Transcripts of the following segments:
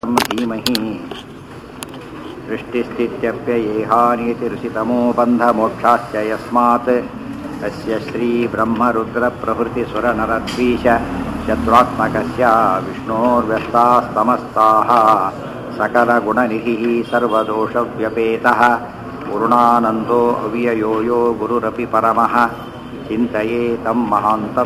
धीमहि सृष्टिस्थित्यप्ययेहानीतिरुषितमो बन्धमोक्षाश्च यस्मात् तस्य श्रीब्रह्मरुद्रप्रभृतिसुरनरद्वीष शत्रुत्मकस्य विष्णोर्व्यस्तास्तमस्ताः सकलगुणनिधिः सर्वदोषव्यपेतः पूर्णानन्दो अव्ययो यो गुरुरपि परमः ಚಿಂತೆಯೇ ತಮ್ಮ ಮಹಾಂತಂ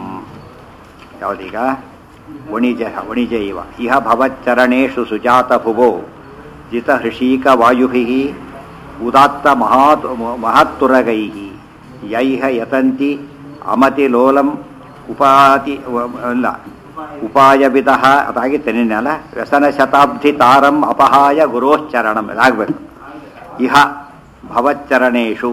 ಯಾವುದೀಗ ವಣಿಜ ವಣಿಜ ಇವ ಇಹ ಭವಚ್ಚರಣೇಶು ಸುಜಾತ ಭುವೋ ಜಿತ ಹೃಷೀಕ ವಾಯುಭಿ ಉದಾತ್ತ ಮಹಾತ್ ಮಹತ್ತುರಗೈ ಯೈಹ ಯತಂತಿ ಅಮತಿಲೋಲಂ ಉಪಾತಿ ಅಲ್ಲ ಉಪಾಯವಿದ ಅದಾಗಿತ್ತೆ ನಿನ್ನೆ ಅಲ್ಲ ವ್ಯಸನ ಶತಾಬ್ಧಿ ತಾರಂ ಅಪಹಾಯ ಗುರೋಶ್ಚರಣಂ ಅದಾಗಬೇಕು ಇಹ ಭವಚ್ಚರಣೇಶು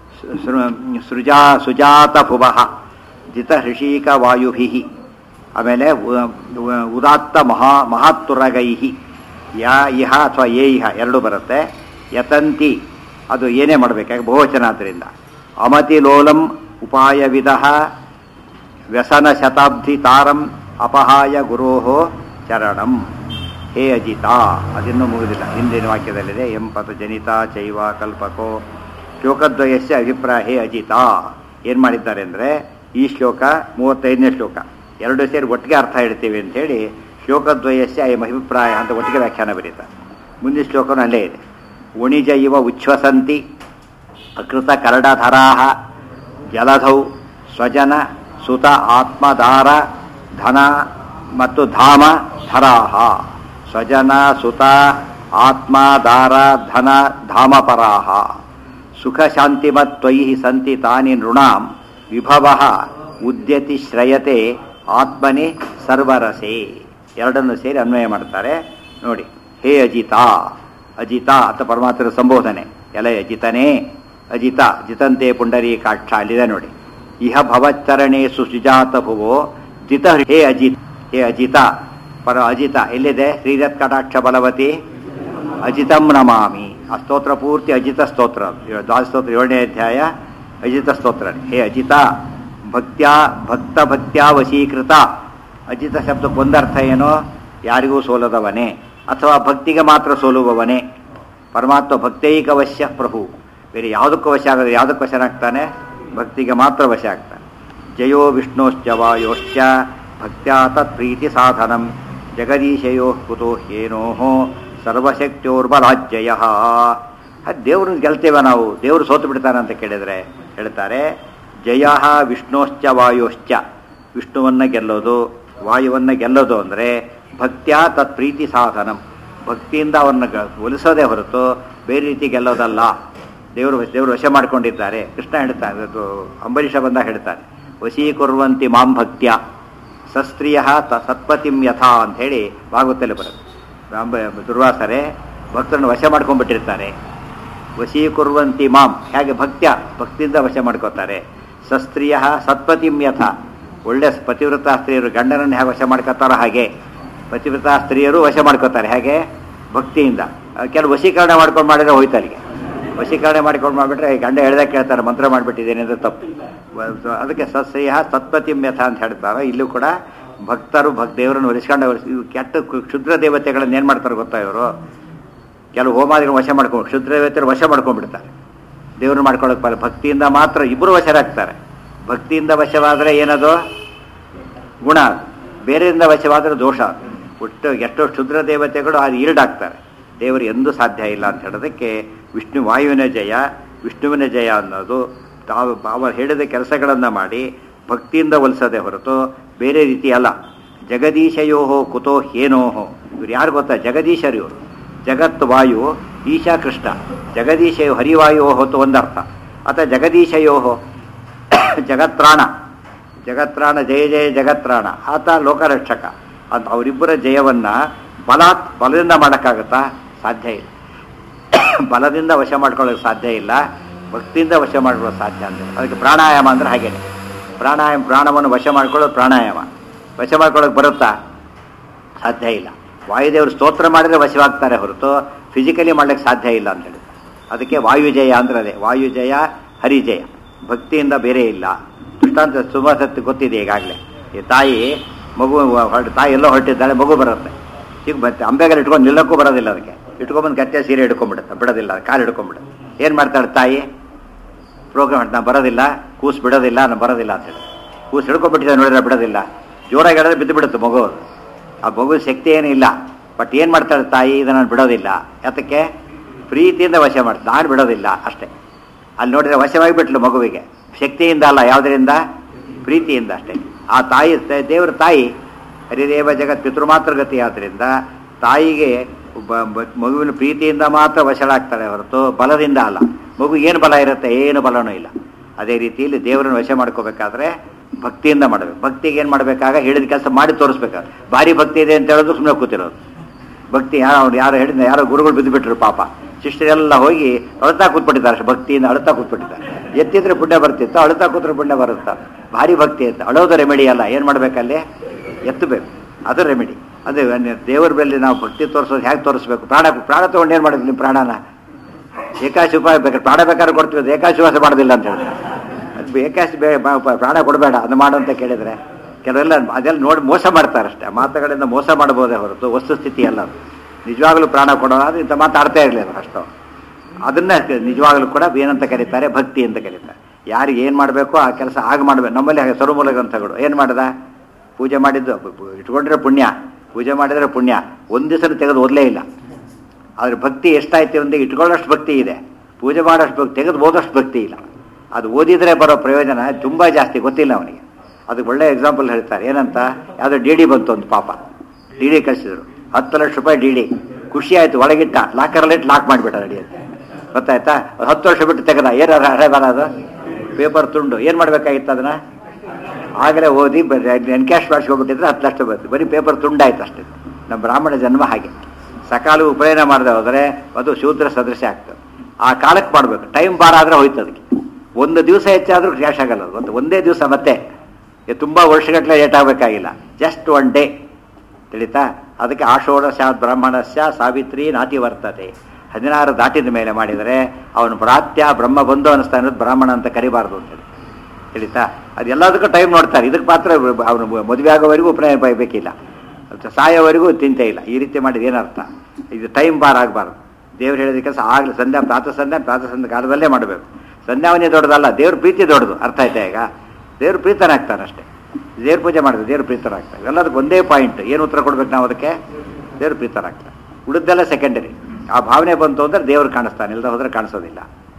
ಸೃಜಾ ಸುಜಾತ ಭುವಃ ಜಿತ ಹೃಷೀಕ ವಾಯುಭಿ ಆಮೇಲೆ ಉದಾತ್ತ ಮಹಾ ಮಹಾತ್ತುರಗೈ ಯಾ ಇಹ ಅಥವಾ ಯೇ ಇಹ ಎರಡು ಬರುತ್ತೆ ಯತಂತಿ ಅದು ಏನೇ ಮಾಡಬೇಕಾಗಿ ಬಹುವಚನ ಆದ್ದರಿಂದ ಅಮತಿಲೋಲಂ ಉಪಾಯವಿದ ವ್ಯಸನ ಶತಾಬ್ಧಿ ತಾರಂ ಅಪಹಾಯ ಗುರೋ ಚರಣಂ ಹೇ ಅಜಿತ ಅದಿನ್ನೂ ಮುಗಿದಿಲ್ಲ ಹಿಂದಿನ ವಾಕ್ಯದಲ್ಲಿದೆ ಎಂ ಪಥ ಜನಿತ ಚೈವ ಕಲ್ಪಕೋ ಶ್ಲೋಕದ್ವಯಸ್ಯ ಅಭಿಪ್ರಾಯ ಹೇ ಅಜಿತ ಏನು ಮಾಡಿದ್ದಾರೆ ಅಂದರೆ ಈ ಶ್ಲೋಕ ಮೂವತ್ತೈದನೇ ಶ್ಲೋಕ ಎರಡು ಸೇರಿ ಒಟ್ಟಿಗೆ ಅರ್ಥ ಹೇಳ್ತೀವಿ ಅಂಥೇಳಿ ಶ್ಲೋಕದ್ವಯಸ್ಯ ಅಯಂ ಅಭಿಪ್ರಾಯ ಅಂತ ಒಟ್ಟಿಗೆ ವ್ಯಾಖ್ಯಾನ ಬರೀತಾರೆ ಮುಂದಿನ ಶ್ಲೋಕನೂ ಅಲ್ಲೇ ಇದೆ ಉಣಿಜ ಇವ ಉಚ್ಛ್ವಸಂತಿ ಅಕೃತ ಕರಡಧರಾ ಜಲಧೌ ಸ್ವಜನ ಸುತ ಆತ್ಮದಾರ ಧನ ಮತ್ತು ಧಾಮ ಧರಾಹ ಸ್ವಜನ ಸುತ ಆತ್ಮದಾರ ಧನ ಧಾಮಪರಾಹ ಸುಖ ಶಾಂತಿಮತ್ವೈ ಸಂತಿ ತಾನಿ ನೃಣಾಂ ವಿಭವ ಉದ್ಯತಿ ಶ್ರಯತೆ ಆತ್ಮನೇ ಸರ್ವರಸೆ ಎರಡನ್ನು ಸೇರಿ ಅನ್ವಯ ಮಾಡ್ತಾರೆ ನೋಡಿ ಹೇ ಅಜಿತ ಅಜಿತ ಅಂತ ಪರಮಾತ್ಮರ ಸಂಬೋಧನೆ ಎಲೆ ಅಜಿತನೇ ಅಜಿತ ಜಿತಂತೆ ಪುಂಡರಿ ಕಾಕ್ಷ ಅಲ್ಲಿದೆ ನೋಡಿ ಇಹ ಭವಚ್ಚರಣೆ ಸುಜಾತ ಭುವೋ ಜಿತ ಹೇ ಅಜಿತ್ ಹೇ ಅಜಿತ ಪರ ಅಜಿತ ಎಲ್ಲಿದೆ ಶ್ರೀರತ್ ಕಟಾಕ್ಷ ಬಲವತಿ ಅಜಿತಂ ನಮಾಮಿ ಆ ಸ್ತೋತ್ರ ಪೂರ್ತಿ ಅಜಿತ ಸ್ತೋತ್ರ ದ್ವಾದ ಸ್ತೋತ್ರ ಏಳನೇ ಅಧ್ಯಾಯ ಅಜಿತ ಸ್ತೋತ್ರ ಹೇ ಅಜಿತ ಭಕ್ತ್ಯಾ ಭಕ್ತ ಭಕ್ತ್ಯಾ ವಶೀಕೃತ ಅಜಿತ ಶಬ್ದಕ್ಕೆ ಒಂದರ್ಥ ಏನೋ ಯಾರಿಗೂ ಸೋಲದವನೇ ಅಥವಾ ಭಕ್ತಿಗೆ ಮಾತ್ರ ಸೋಲುವವನೇ ಪರಮಾತ್ಮ ಭಕ್ತೈಕ ವಶ್ಯ ಪ್ರಭು ಬೇರೆ ಯಾವುದಕ್ಕೂ ವಶ ಆಗದೆ ಯಾವುದಕ್ಕೆ ವಶನಾಗ್ತಾನೆ ಭಕ್ತಿಗೆ ಮಾತ್ರ ವಶ ಆಗ್ತಾನೆ ಜಯೋ ವಿಷ್ಣೋಶ್ಚ ವಾಯೋಶ್ಚ ಭಕ್ತ್ಯಾ ತತ್ ಪ್ರೀತಿ ಸಾಧನಂ ಜಗದೀಶಯೋ ಕುತೋ ಏನೋ ಸರ್ವಶಕ್ತಿಯೋರ್ಬಲಾಜ್ಯಯ ದೇವ್ರನ್ನ ಗೆಲ್ತೇವೆ ನಾವು ದೇವರು ಸೋತು ಬಿಡ್ತಾನೆ ಅಂತ ಕೇಳಿದರೆ ಹೇಳ್ತಾರೆ ಜಯ ವಿಷ್ಣೋಶ್ಚ ವಾಯೋಶ್ಚ ವಿಷ್ಣುವನ್ನು ಗೆಲ್ಲೋದು ವಾಯುವನ್ನು ಗೆಲ್ಲೋದು ಅಂದರೆ ಭಕ್ತ್ಯಾ ತತ್ ಪ್ರೀತಿ ಸಾಧನಂ ಭಕ್ತಿಯಿಂದ ಅವನ್ನ ಒಲಿಸೋದೇ ಹೊರತು ಬೇರೆ ರೀತಿ ಗೆಲ್ಲೋದಲ್ಲ ದೇವರು ದೇವರು ವಶ ಮಾಡ್ಕೊಂಡಿದ್ದಾರೆ ಕೃಷ್ಣ ಹೇಳ್ತಾನೆ ಅದು ಅಂಬರೀಷ ಬಂದಾಗ ಹೇಳ್ತಾನೆ ವಶೀಕುರ್ವಂತಿ ಮಾಂ ಭಕ್ತ್ಯ ಸಸ್ತ್ರೀಯ ತ ಸತ್ಪತಿಂ ಯಥಾ ಅಂಥೇಳಿ ಭಾಗವತಲ್ಲಿ ಬರುತ್ತೆ ರಾಮ ದುರ್ವಾಸರೆ ಭಕ್ತರನ್ನು ವಶ ಮಾಡ್ಕೊಂಡ್ಬಿಟ್ಟಿರ್ತಾರೆ ವಶೀಕುರ್ವಂತಿ ಮಾಂ ಹೇಗೆ ಭಕ್ತ್ಯ ಭಕ್ತಿಯಿಂದ ವಶ ಮಾಡ್ಕೋತಾರೆ ಸಸ್ತ್ರೀಯ ಸತ್ಪತಿಂ ಯಥ ಒಳ್ಳೆ ಪತಿವ್ರತ ಸ್ತ್ರೀಯರು ಗಂಡನನ್ನು ಹೇಗೆ ವಶ ಮಾಡ್ಕೋತಾರೋ ಹಾಗೆ ಪತಿವ್ರತ ಸ್ತ್ರೀಯರು ವಶ ಮಾಡ್ಕೋತಾರೆ ಹೇಗೆ ಭಕ್ತಿಯಿಂದ ಕೆಲವು ವಶೀಕರಣ ಮಾಡ್ಕೊಂಡು ಮಾಡಿದ್ರೆ ಹೋಯ್ತು ಅಲ್ಲಿಗೆ ವಶೀಕರಣ ಮಾಡ್ಕೊಂಡು ಮಾಡಿಬಿಟ್ರೆ ಗಂಡ ಹೇಳ್ದಾಗ ಕೇಳ್ತಾರೆ ಮಂತ್ರ ಮಾಡಿಬಿಟ್ಟಿದ್ದೇನೆ ಅಂದರೆ ತಪ್ಪು ಅದಕ್ಕೆ ಸಸ್ಯ ಸತ್ಪತಿಂ ಯಥ ಅಂತ ಹೇಳ್ತಾರೆ ಇಲ್ಲೂ ಕೂಡ ಭಕ್ತರು ಭಕ್ ದೇವರನ್ನು ಒಲಿಸ್ಕೊಂಡು ಇವು ಕೆಟ್ಟ ಕ್ಷುದ್ರ ದೇವತೆಗಳನ್ನು ಏನು ಮಾಡ್ತಾರೆ ಗೊತ್ತಾ ಇವರು ಕೆಲವು ಹೋಮಾದಿಗಳು ವಶ ಮಾಡ್ಕೊಂಡು ಕ್ಷುದ್ರ ದೇವತೆಗಳು ವಶ ಮಾಡ್ಕೊಂಡ್ಬಿಡ್ತಾರೆ ದೇವ್ರನ್ನ ಮಾಡ್ಕೊಳ್ಳೋಕೆ ಬರ ಭಕ್ತಿಯಿಂದ ಮಾತ್ರ ಇಬ್ಬರು ವಶರಾಗ್ತಾರೆ ಭಕ್ತಿಯಿಂದ ವಶವಾದರೆ ಏನದು ಗುಣ ಬೇರೆಯಿಂದ ವಶವಾದರೆ ದೋಷ ಒಟ್ಟು ಎಷ್ಟೋ ಕ್ಷುದ್ರ ದೇವತೆಗಳು ಅದು ಈಲ್ಡಾಗ್ತಾರೆ ದೇವರು ಎಂದೂ ಸಾಧ್ಯ ಇಲ್ಲ ಅಂತ ಹೇಳೋದಕ್ಕೆ ವಿಷ್ಣು ವಾಯುವಿನ ಜಯ ವಿಷ್ಣುವಿನ ಜಯ ಅನ್ನೋದು ತಾವು ಅವರು ಹೇಳಿದ ಕೆಲಸಗಳನ್ನು ಮಾಡಿ ಭಕ್ತಿಯಿಂದ ಒಲಿಸದೆ ಹೊರತು ಬೇರೆ ರೀತಿ ಅಲ್ಲ ಜಗದೀಶಯೋಹೋ ಕುತೋ ಏನೋಹೋ ಇವ್ರು ಯಾರು ಗೊತ್ತಾ ಜಗದೀಶರು ಇವರು ಜಗತ್ ವಾಯು ಈಶಾ ಕೃಷ್ಣ ಜಗದೀಶಯೋ ಹರಿವಾಯೋ ಹೊತ್ತು ಒಂದರ್ಥ ಅಥವಾ ಜಗದೀಶಯೋಹೋ ಜಗತ್ರಾಣ ಜಗತ್ರಾಣ ಜಯ ಜಯ ಜಗತ್ರಾಣ ಆತ ಲೋಕರಕ್ಷಕ ಅಂತ ಅವರಿಬ್ಬರ ಜಯವನ್ನು ಬಲಾತ್ ಬಲದಿಂದ ಮಾಡೋಕ್ಕಾಗತ್ತಾ ಸಾಧ್ಯ ಇಲ್ಲ ಬಲದಿಂದ ವಶ ಮಾಡ್ಕೊಳ್ಳೋಕೆ ಸಾಧ್ಯ ಇಲ್ಲ ಭಕ್ತಿಯಿಂದ ವಶ ಮಾಡ್ಕೊಳ್ಳೋಕೆ ಸಾಧ್ಯ ಅಂತ ಅದಕ್ಕೆ ಪ್ರಾಣಾಯಾಮ ಅಂದರೆ ಹಾಗೇನೆ ಪ್ರಾಣಾಯಾಮ ಪ್ರಾಣವನ್ನು ವಶ ಮಾಡ್ಕೊಳ್ಳೋದು ಪ್ರಾಣಾಯಾಮ ವಶ ಮಾಡ್ಕೊಳ್ಳೋಕೆ ಬರುತ್ತಾ ಸಾಧ್ಯ ಇಲ್ಲ ವಾಯುದೇವರು ಸ್ತೋತ್ರ ಮಾಡಿದರೆ ವಶವಾಗ್ತಾರೆ ಹೊರತು ಫಿಸಿಕಲಿ ಮಾಡ್ಲಿಕ್ಕೆ ಸಾಧ್ಯ ಇಲ್ಲ ಅಂತ ಹೇಳಿ ಅದಕ್ಕೆ ವಾಯುಜಯ ಅಂದ್ರೆ ಅದೇ ವಾಯುಜಯ ಹರಿಜಯ ಭಕ್ತಿಯಿಂದ ಬೇರೆ ಇಲ್ಲ ದೃಷ್ಟಾಂತ ಸುಮಾರು ಸತ್ತು ಗೊತ್ತಿದೆ ಈಗಾಗಲೇ ಈ ತಾಯಿ ಮಗು ಹೊರಟು ತಾಯಿ ಎಲ್ಲೋ ಹೊರಟಿದ್ದಾಳೆ ಮಗು ಬರುತ್ತೆ ಈಗ ಮತ್ತೆ ಅಂಬೆಗಾಲ ಇಟ್ಕೊಂಡು ನಿಲ್ಲಕ್ಕೂ ಬರೋದಿಲ್ಲ ಅದಕ್ಕೆ ಇಟ್ಕೊಂಬಂದು ಕತ್ತೆ ಸೀರೆ ಹಿಡ್ಕೊಂಡ್ಬಿಡುತ್ತೆ ಬಿಡೋದಿಲ್ಲ ಕಾಲು ಹಿಡ್ಕೊಂಡ್ಬಿಡುತ್ತೆ ಏನು ಮಾಡ್ತಾಳೆ ತಾಯಿ ಪ್ರೋಗ್ರಾಮ್ ನಾನು ಬರೋದಿಲ್ಲ ಕೂಸು ಬಿಡೋದಿಲ್ಲ ನಾನು ಬರೋದಿಲ್ಲ ಅಂತ ಹೇಳಿ ಕೂಸು ಹಿಡ್ಕೊಂಡ್ಬಿಟ್ಟಿದೆ ನೋಡಿದ್ರೆ ಬಿಡೋದಿಲ್ಲ ಜೋರಾಗಿ ಹೇಳಿದ್ರೆ ಬಿದ್ದು ಬಿಡುತ್ತೆ ಮಗು ಆ ಮಗು ಶಕ್ತಿ ಏನೂ ಇಲ್ಲ ಬಟ್ ಏನು ಮಾಡ್ತಾಳೆ ತಾಯಿ ಇದನ್ನು ನಾನು ಬಿಡೋದಿಲ್ಲ ಯಾತಕ್ಕೆ ಪ್ರೀತಿಯಿಂದ ವಶ ಮಾಡ್ತಾಳೆ ನಾನು ಬಿಡೋದಿಲ್ಲ ಅಷ್ಟೇ ಅಲ್ಲಿ ನೋಡಿದ್ರೆ ವಶವಾಗಿ ಬಿಟ್ಲು ಮಗುವಿಗೆ ಶಕ್ತಿಯಿಂದ ಅಲ್ಲ ಯಾವುದರಿಂದ ಪ್ರೀತಿಯಿಂದ ಅಷ್ಟೇ ಆ ತಾಯಿ ದೇವರ ತಾಯಿ ಹರಿದೇವ ಜಗತ್ ಪಿತೃಮಾತೃಗತಿ ಆದ್ದರಿಂದ ತಾಯಿಗೆ ಬ- ಬ- ಮಗುವಿನ ಪ್ರೀತಿಯಿಂದ ಮಾತ್ರ ವಶಳಾಗ್ತಾಳೆ ಹೊರತು ಬಲದಿಂದ ಅಲ್ಲ ಮಗು ಏನು ಬಲ ಇರುತ್ತೆ ಏನು ಬಲನೂ ಇಲ್ಲ ಅದೇ ರೀತಿಯಲ್ಲಿ ದೇವರನ್ನು ವಶ ಮಾಡ್ಕೋಬೇಕಾದ್ರೆ ಭಕ್ತಿಯಿಂದ ಮಾಡಬೇಕು ಭಕ್ತಿಗೆ ಏನು ಮಾಡಬೇಕಾಗ ಹೇಳಿದ ಕೆಲಸ ಮಾಡಿ ತೋರಿಸ್ಬೇಕಾದ್ರೆ ಭಾರಿ ಭಕ್ತಿ ಇದೆ ಅಂತ ಹೇಳಿದ್ರು ಸುಮ್ಮನೆ ಕೂತಿರೋದು ಭಕ್ತಿ ಯಾರು ಅವ್ರು ಯಾರು ಹೇಳಿದ ಯಾರೋ ಗುರುಗಳು ಬಿದ್ದುಬಿಟ್ರು ಪಾಪ ಶಿಷ್ಟರೆಲ್ಲ ಹೋಗಿ ಅಳ್ತಾ ಕೂತ್ಬಿಟ್ಟಿದ್ದಾರೆ ಅಷ್ಟು ಭಕ್ತಿಯಿಂದ ಅಳ್ತಾ ಕೂತ್ಬಿಟ್ಟಿದ್ದಾರೆ ಎತ್ತಿದ್ರೆ ಪುಣ್ಯ ಬರ್ತಿತ್ತು ಅಳ್ತಾ ಕೂತ್ರೆ ಪುಣ್ಯ ಬರುತ್ತಾ ಭಾರಿ ಭಕ್ತಿ ಅಂತ ಅಳೋದು ರೆಮಿಡಿ ಅಲ್ಲ ಏನು ಮಾಡ್ಬೇಕಲ್ಲಿ ಎತ್ತಬೇಕು ಅದು ರೆಮಿಡಿ ಅದೇ ದೇವರ ಮೇಲೆ ನಾವು ಭಕ್ತಿ ತೋರಿಸೋದು ಹೇಗೆ ತೋರಿಸ್ಬೇಕು ಪ್ರಾಣ ಪ್ರಾಣ ತೊಗೊಂಡು ಏನು ಮಾಡಿದ್ವಿ ನಿಮ್ಮ ಪ್ರಾಣನ ಏಕಾಶಿ ಉಪಾಯ ಬೇಕಾದ್ರೆ ಪ್ರಾಣ ಬೇಕಾದ್ರೆ ಕೊಡ್ತೀವಿ ಅದು ಏಕಾಶಿ ವಾಸ ಮಾಡೋದಿಲ್ಲ ಅಂತ ಹೇಳಿದ್ರೆ ಅದು ಏಕಾಶಿ ಬೇ ಬಾ- ಬಾ- ಪ್ರಾಣ ಕೊಡಬೇಡ ಅದು ಮಾಡು ಅಂತ ಕೇಳಿದರೆ ಕೆಲವೆಲ್ಲ ಅದೆಲ್ಲ ನೋಡಿ ಮೋಸ ಮಾಡ್ತಾರೆ ಅಷ್ಟೇ ಆ ಮಾತುಗಳಿಂದ ಮೋಸ ಮಾಡ್ಬೋದೇ ಹೊರತು ವಸ್ತುಸ್ಥಿತಿ ಅಲ್ಲ ಅದು ನಿಜವಾಗಲೂ ಪ್ರಾಣ ಕೊಡೋಣ ಅದು ಇಂಥ ಮಾತಾಡ್ತಾ ಇರಲಿಲ್ಲ ಅಷ್ಟು ಅದನ್ನ ನಿಜವಾಗಲೂ ಕೂಡ ಏನಂತ ಕರೀತಾರೆ ಭಕ್ತಿ ಅಂತ ಕರೀತಾರೆ ಯಾರಿಗೆ ಏನು ಮಾಡಬೇಕೋ ಆ ಕೆಲಸ ಆಗ ಮಾಡಬೇಕು ನಮ್ಮಲ್ಲಿ ಹಾಗೆ ಸರ್ವಮೂಲ ಗ್ರಂಥಗಳು ಏನು ಮಾಡ್ದ ಪೂಜೆ ಮಾಡಿದ್ದು ಪು- ಪು- ಇಟ್ಕೊಂಡ್ರೆ ಪುಣ್ಯ ಪೂಜೆ ಮಾಡಿದರೆ ಪುಣ್ಯ ಒಂದು ದಿವಸ ತೆಗೆದು ಓದಲೇ ಇಲ್ಲ ಆದ್ರೆ ಭಕ್ತಿ ಎಷ್ಟಾಯ್ತು ಅಂದರೆ ಇಟ್ಕೊಳ್ಳೋಷ್ಟು ಭಕ್ತಿ ಇದೆ ಪೂಜೆ ಮಾಡೋಷ್ಟು ಭಕ್ತಿ ತೆಗೆದು ಓದೋಷ್ಟು ಭಕ್ತಿ ಇಲ್ಲ ಅದು ಓದಿದರೆ ಬರೋ ಪ್ರಯೋಜನ ತುಂಬ ಜಾಸ್ತಿ ಗೊತ್ತಿಲ್ಲ ಅವನಿಗೆ ಅದಕ್ಕೆ ಒಳ್ಳೆ ಎಕ್ಸಾಂಪಲ್ ಹೇಳ್ತಾರೆ ಏನಂತ ಯಾವುದೋ ಡಿ ಡಿ ಬಂತು ಒಂದು ಪಾಪ ಡಿ ಡಿ ಕಳಿಸಿದ್ರು ಹತ್ತು ಲಕ್ಷ ರೂಪಾಯಿ ಡಿ ಡಿ ಖುಷಿ ಆಯ್ತು ಒಳಗಿಟ್ಟ ಲಾಕರಲ್ಲಿಟ್ಟು ಲಾಕ್ ಮಾಡಿಬಿಟ್ಟ ರೆಡಿ ಅಂತ ಗೊತ್ತಾಯ್ತಾ ಅದು ಹತ್ತು ವರ್ಷ ಬಿಟ್ಟು ತೆಗೆದ ಏನಾರ ಹಳೆ ಬರೋದು ಪೇಪರ್ ತುಂಡು ಏನು ಮಾಡಬೇಕಾಗಿತ್ತು ಅದನ್ನ ಆಗಲೇ ಓದಿ ಎನ್ಕ್ಯಾಶ್ ಮಾಡಿಸ್ಕೊಬಿಟ್ಟಿದ್ರೆ ಹತ್ತು ಲಕ್ಷ ಬಂತು ಬರೀ ಪೇಪರ್ ತುಂಡಾಯ್ತು ಅಷ್ಟೇ ನಮ್ಮ ಬ್ರಾಹ್ಮಣ ಜನ್ಮ ಹಾಗೆ ಸಕಾಲ ಉಪನಯನ ಮಾಡದೆ ಹೋದರೆ ಅದು ಶೂದ್ರ ಸದೃಶ ಆಗ್ತದೆ ಆ ಕಾಲಕ್ಕೆ ಮಾಡಬೇಕು ಟೈಮ್ ಬಾರ ಆದರೆ ಹೋಯ್ತು ಅದಕ್ಕೆ ಒಂದು ದಿವಸ ಹೆಚ್ಚಾದರೂ ಕ್ಯಾಶ್ ಆಗಲ್ಲ ಅದು. ಒಂದು ಒಂದೇ ದಿವಸ ಮತ್ತೆ ಇದು ತುಂಬ ವರ್ಷಗಟ್ಟಲೆ ಲೇಟ್ ಆಗಬೇಕಾಗಿಲ್ಲ ಜಸ್ಟ್ ಒನ್ ಡೇ ತಿಳಿತಾ ಅದಕ್ಕೆ ಆಷೋಢಶಾತ್ ಬ್ರಾಹ್ಮಣಸ್ಯ ಸಾವಿತ್ರಿ ನಾತಿ ವರ್ತತೆ ಹದಿನಾರು ದಾಟಿದ ಮೇಲೆ ಮಾಡಿದರೆ ಅವನು ಪ್ರಾತ್ಯ ಬ್ರಹ್ಮ ಬಂಧು ಅನ್ನಿಸ್ತಾ ಅನ್ನೋದು ಬ್ರಾಹ್ಮಣ ಅಂತ ಕರಿಬಾರ್ದು ಅಂತೇಳಿ ತಿಳಿತಾ ಅದು ಎಲ್ಲದಕ್ಕೂ ಟೈಮ್ ನೋಡ್ತಾರೆ ಇದಕ್ಕೆ ಮಾತ್ರ ಅವನು ಮದುವೆ ಆಗೋವರೆಗೂ ಉಪನಯನ ಬಯಬೇಕಿಲ್ಲ ಅದು ಸಾಯೋವರೆಗೂ ತಿಂತೇ ಇಲ್ಲ ಈ ರೀತಿ ಮಾಡಿದ ಏನರ್ಥ ಇದು ಟೈಮ್ ಬಾರ್ ಆಗಬಾರ್ದು ದೇವ್ರು ಹೇಳಿದ ಕೆಲಸ ಆಗಲಿ ಸಂಧ್ಯಾ ಪ್ರಾತಃ ಸಂಧ್ಯಾ ಪ್ರಾತಃ ಸಂಧ್ಯಾ ಕಾಲದಲ್ಲೇ ಮಾಡಬೇಕು ಸಂಧ್ಯಾವನೇ ದೊಡ್ಡದಲ್ಲ ದೇವ್ರ ಪ್ರೀತಿ ದೊಡ್ಡದು ಅರ್ಥ ಆಯ್ತಾ ಈಗ ದೇವ್ರ ಪ್ರೀತನಾಗ್ತಾನೆ ಅಷ್ಟೇ ದೇವ್ರ ಪೂಜೆ ಮಾಡಿದ್ರೆ ದೇವ್ರ ಪ್ರೀತರಾಗ್ತಾರೆ ಎಲ್ಲದಕ್ಕೆ ಒಂದೇ ಪಾಯಿಂಟ್ ಏನು ಉತ್ತರ ಕೊಡ್ಬೇಕು ನಾವು ಅದಕ್ಕೆ ದೇವ್ರ ಪ್ರೀತರಾಗ್ತಾರೆ ಉಳಿದೆಲ್ಲ ಸೆಕೆಂಡರಿ ಆ ಭಾವನೆ ಬಂತು ಅಂದ್ರೆ ದೇವ್ರು ಕಾಣಿಸ್ತಾನೆ ಇಲ್ಲದ ಹೋದ್ರೆ ಕಾಣಿಸೋದಿಲ್ಲ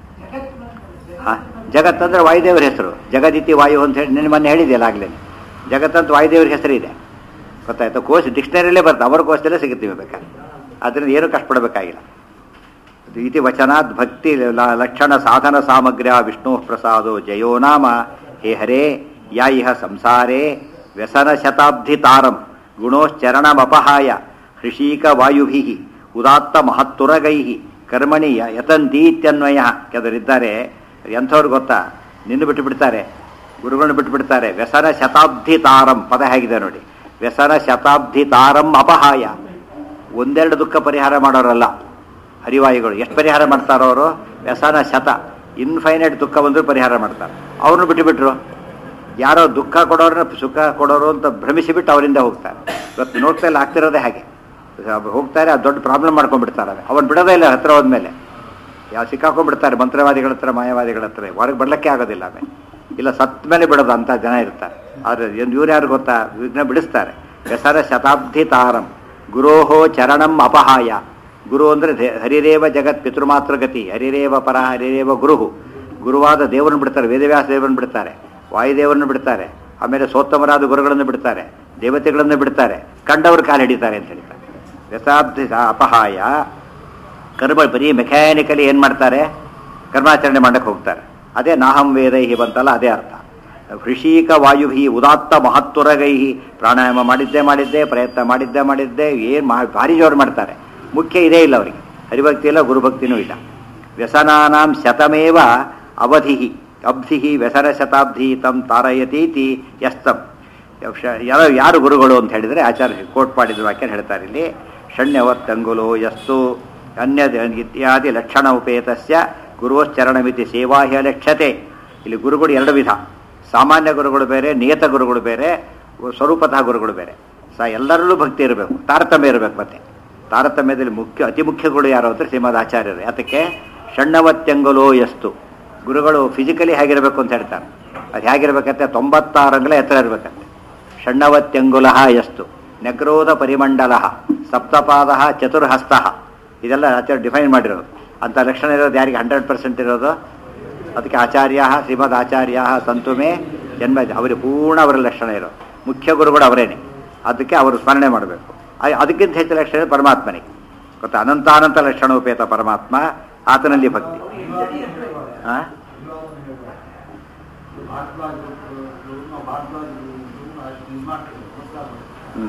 ಹಾ ಜಗತ್ತಂದ್ರೆ ವಾಯುದೇವರ ಹೆಸರು ಜಗದಿತಿ ವಾಯು ಅಂತ ಹೇಳಿ ನಿನ್ನ ಮೊನ್ನೆ ಹೇಳಿದೆಯಲ್ಲ ಆಗ್ಲೇ ಜಗತ್ತಂತ ವಾಯುದೇವರ ಹೆಸರು ಇದೆ ಗೊತ್ತಾಯ್ತು ಕೋಶ ಡಿಕ್ಷನರಿಯಲ್ಲೇ ಬರ್ತದೆ ಅವರ ಕೋಶದಲ್ಲೇ ಸಿಗುತ್ತೀವಿ ಬೇಕಾದ್ರೆ ಅದರಿಂದ ಏನು ಕಷ್ಟಪಡಬೇಕಾಗಿಲ್ಲ ಇದು ಇತಿ ವಚನಾತ್ ಭಕ್ತಿ ಲ- ಲಕ್ಷಣ ಸಾಧನ ಸಾಮಗ್ರ್ಯ ವಿಷ್ಣು ಪ್ರಸಾದೋ ಜಯೋ ನಾಮ ಹೇ ಹರೇ ಯಾ ಇಹ ಸಂಸಾರೇ ವ್ಯಸನ ಶತಾಬ್ಧಿ ತಾರಂ ಗುಣೋಶ್ಚರಣಮಪಹಾಯ ಹೃಷೀಕ ವಾಯುಭಿ ಉದಾತ್ತ ಮಹತ್ತುರಗೈ ಕರ್ಮಣಿ ಯ- ಯತಂತೀತ್ಯನ್ವಯ ಕೆಲವರಿದ್ದಾರೆ ಎಂಥವ್ರು ಗೊತ್ತಾ ನಿನ್ನ ಬಿಟ್ಟು ಬಿಡ್ತಾರೆ ಗುರುಗಳನ್ನ ಬಿಟ್ಟು ಬಿಡ್ತಾರೆ ವ್ಯಸನ ಶತಾಬ್ಧಿ ತಾರಂ ಪದ ಹೇಗಿದೆ ನೋಡಿ ವ್ಯಸನ ಶತಾಬ್ಧಿ ತಾರಂ ಅಪಹಾಯ ಒಂದೆರಡು ದುಃಖ ಪರಿಹಾರ ಮಾಡೋರಲ್ಲ ಹರಿವಾಯುಗಳು ಎಷ್ಟು ಪರಿಹಾರ ಮಾಡ್ತಾರೋ ಅವರು ವ್ಯಸನ ಶತ ಇನ್ಫೈನೈಟ್ ದುಃಖ ಬಂದರೂ ಪರಿಹಾರ ಮಾಡ್ತಾರೆ ಅವ್ರನ್ನ ಬಿಟ್ಟುಬಿಟ್ರು ಯಾರೋ ದುಃಖ ಕೊಡೋರನ್ನ ಸುಖ ಕೊಡೋರು ಅಂತ ಭ್ರಮಿಸಿಬಿಟ್ಟು ಅವರಿಂದ ಹೋಗ್ತಾರೆ ಇವತ್ತು ನೋಡ್ತಾ ಇಲ್ಲ ಆಗ್ತಿರೋದೇ ಹಾಗೆ ಹೋಗ್ತಾರೆ ಅದು ದೊಡ್ಡ ಪ್ರಾಬ್ಲಮ್ ಮಾಡ್ಕೊಂಡ್ಬಿಡ್ತಾರೆ ಅವನು ಬಿಡೋದೇ ಇಲ್ಲ ಹತ್ರ ಹೋದ್ಮೇಲೆ ಯಾವ ಸಿಕ್ಕಾಕೊಂಡ್ಬಿಡ್ತಾರೆ ಮಂತ್ರವಾದಿಗಳ ಹತ್ರ ಮಾಯವಾದಿಗಳ ಹತ್ರ ಹೊರಗೆ ಬರ್ಲಿಕ್ಕೆ ಆಗೋದಿಲ್ಲ ಆಮೇಲೆ ಇಲ್ಲ ಸತ್ ಮೇಲೆ ಬಿಡೋದು ಅಂತ ಜನ ಇರ್ತಾರೆ ಆದರೆ ಇವ್ರು ಯಾರು ಗೊತ್ತಾ ವಿಘ್ನ ಬಿಡಿಸ್ತಾರೆ ಹೆಸರ ಶತಾಬ್ಧಿ ತಾರಂ ಗುರೋಹೋ ಚರಣಂ ಅಪಹಾಯ ಗುರು ಅಂದರೆ ಹರಿರೇವ ಜಗತ್ ಪಿತೃಮಾತೃಗತಿ ಹರಿರೇವ ಪರ ಹರಿರೇವ ಗುರುಹು ಗುರುವಾದ ದೇವರನ್ನು ಬಿಡ್ತಾರೆ ವೇದವ್ಯಾಸ ದೇವರನ್ನು ಬಿಡ್ತಾರೆ ವಾಯುದೇವರನ್ನು ಬಿಡ್ತಾರೆ ಆಮೇಲೆ ಸೋತ್ತಮರಾದ ಗುರುಗಳನ್ನು ಬಿಡ್ತಾರೆ ದೇವತೆಗಳನ್ನು ಬಿಡ್ತಾರೆ ಕಂಡವರು ಕಾಲು ಹಿಡಿತಾರೆ ಅಂತ ಹೇಳ್ತಾರೆ ವ್ಯಸಾಬ್ಧಿ ಅಪಹಾಯ ಕರ್ಮ ಬರೀ ಮೆಕ್ಯಾನಿಕಲಿ ಏನು ಮಾಡ್ತಾರೆ ಕರ್ಮಾಚರಣೆ ಮಾಡಕ್ಕೆ ಹೋಗ್ತಾರೆ ಅದೇ ನಾಹಂ ವೇದೈಹಿ ಬಂತಲ್ಲ ಅದೇ ಅರ್ಥ ಹೃಷೀಕ ವಾಯುಭಿ ಉದಾತ್ತ ಮಹತ್ತುರಗೈಹಿ ಪ್ರಾಣಾಯಾಮ ಮಾಡಿದ್ದೇ ಮಾಡಿದ್ದೆ ಪ್ರಯತ್ನ ಮಾಡಿದ್ದೇ ಮಾಡಿದ್ದೆ ಏನು ಮಾ ಭಾರಿ ಜೋರು ಮಾಡ್ತಾರೆ ಮುಖ್ಯ ಇದೇ ಇಲ್ಲ ಅವರಿಗೆ ಹರಿಭಕ್ತಿ ಇಲ್ಲ ಗುರುಭಕ್ತಿನೂ ಇಲ್ಲ ವ್ಯಸನಾನಾಂ ಶತಮೇವ ಅವಧಿ ಅಬ್ಧಿ ವ್ಯಸನ ಶತಾಬ್ಧಿ ತಂ ತಾರಯತೀತಿ ಯಸ್ತಂ ಶ- ಯಾರು ಯಾರು ಗುರುಗಳು ಅಂತ ಹೇಳಿದರೆ ಆಚಾರ್ಯ ಕೋಟ್ ಮಾಡಿದ ವಾಕ್ಯ ಹೇಳ್ತಾರೆ ಇಲ್ಲಿ ಷಣ್ಯವತ್ತಂಗುಲೋ ಯಸ್ತು ಅನ್ಯ ಇತ್ಯಾದಿ ಲಕ್ಷಣ ಉಪೇತಸ್ಯ ಗುರುಶ್ಚರಣಮಿತಿ ಸೇವಾಹ್ಯ ಲಕ್ಷ್ಯತೆ ಇಲ್ಲಿ ಗುರುಗಳು ಎರಡು ವಿಧ ಸಾಮಾನ್ಯ ಗುರುಗಳು ಬೇರೆ ನಿಯತ ಗುರುಗಳು ಬೇರೆ ಸ್ವರೂಪತಃ ಗುರುಗಳು ಬೇರೆ ಸ ಎಲ್ಲರಲ್ಲೂ ಭಕ್ತಿ ಇರಬೇಕು ತಾರತಮ್ಯ ಇರಬೇಕು ಮತ್ತೆ ತಾರತಮ್ಯದಲ್ಲಿ ಮುಖ್ಯ ಅತಿ ಮುಖ್ಯ ಗುರು ಯಾರು ಅಂದರೆ ಶ್ರೀಮದ್ ಆಚಾರ್ಯರು ಯಾತಕ್ಕೆ ಷಣ್ಣವತ್ಯಂಗುಲೋ ಎಷ್ಟು ಗುರುಗಳು ಫಿಸಿಕಲಿ ಹೇಗಿರಬೇಕು ಅಂತ ಹೇಳ್ತಾರೆ ಅದು ಹೇಗಿರ್ಬೇಕಂತೆ ತೊಂಬತ್ತಾರು ಅಂಗುಲ ಎತ್ತರ ಇರಬೇಕಂತೆ ಷಣ್ಣವತ್ಯಂಗುಲ ಎಷ್ಟು ನೆಗ್ರೋಧ ಪರಿಮಂಡಲ ಸಪ್ತಪಾದ ಚತುರ್ಹಸ್ತ ಇದೆಲ್ಲ ಆಚಾರ್ಯ ಡಿಫೈನ್ ಮಾಡಿರೋದು ಅಂಥ ಲಕ್ಷಣ ಇರೋದು ಯಾರಿಗೆ ಹಂಡ್ರೆಡ್ ಪರ್ಸೆಂಟ್ ಇರೋದು ಅದಕ್ಕೆ ಆಚಾರ್ಯ ಶ್ರೀಮದ್ ಆಚಾರ್ಯ ಸಂತುಮೇ ಜನ್ಮ ಅವರಿಗೆ ಪೂರ್ಣ ಅವರ ಲಕ್ಷಣ ಇರೋದು ಮುಖ್ಯ ಗುರುಗಳು ಅವರೇನೆ ಅದಕ್ಕೆ ಅವರು ಸ್ಮರಣೆ ಮಾಡಬೇಕು ಅದಕ್ಕಿಂತ ಹೆಚ್ಚು ಲಕ್ಷಣ ಪರಮಾತ್ಮನಿಗೆ ಗೊತ್ತಾ ಅನಂತಾನಂತ ಲಕ್ಷಣೋಪೇತ ಪರಮಾತ್ಮ ಆತನಲ್ಲಿ ಭಕ್ತಿ ಆ? ಹ್ಮ್.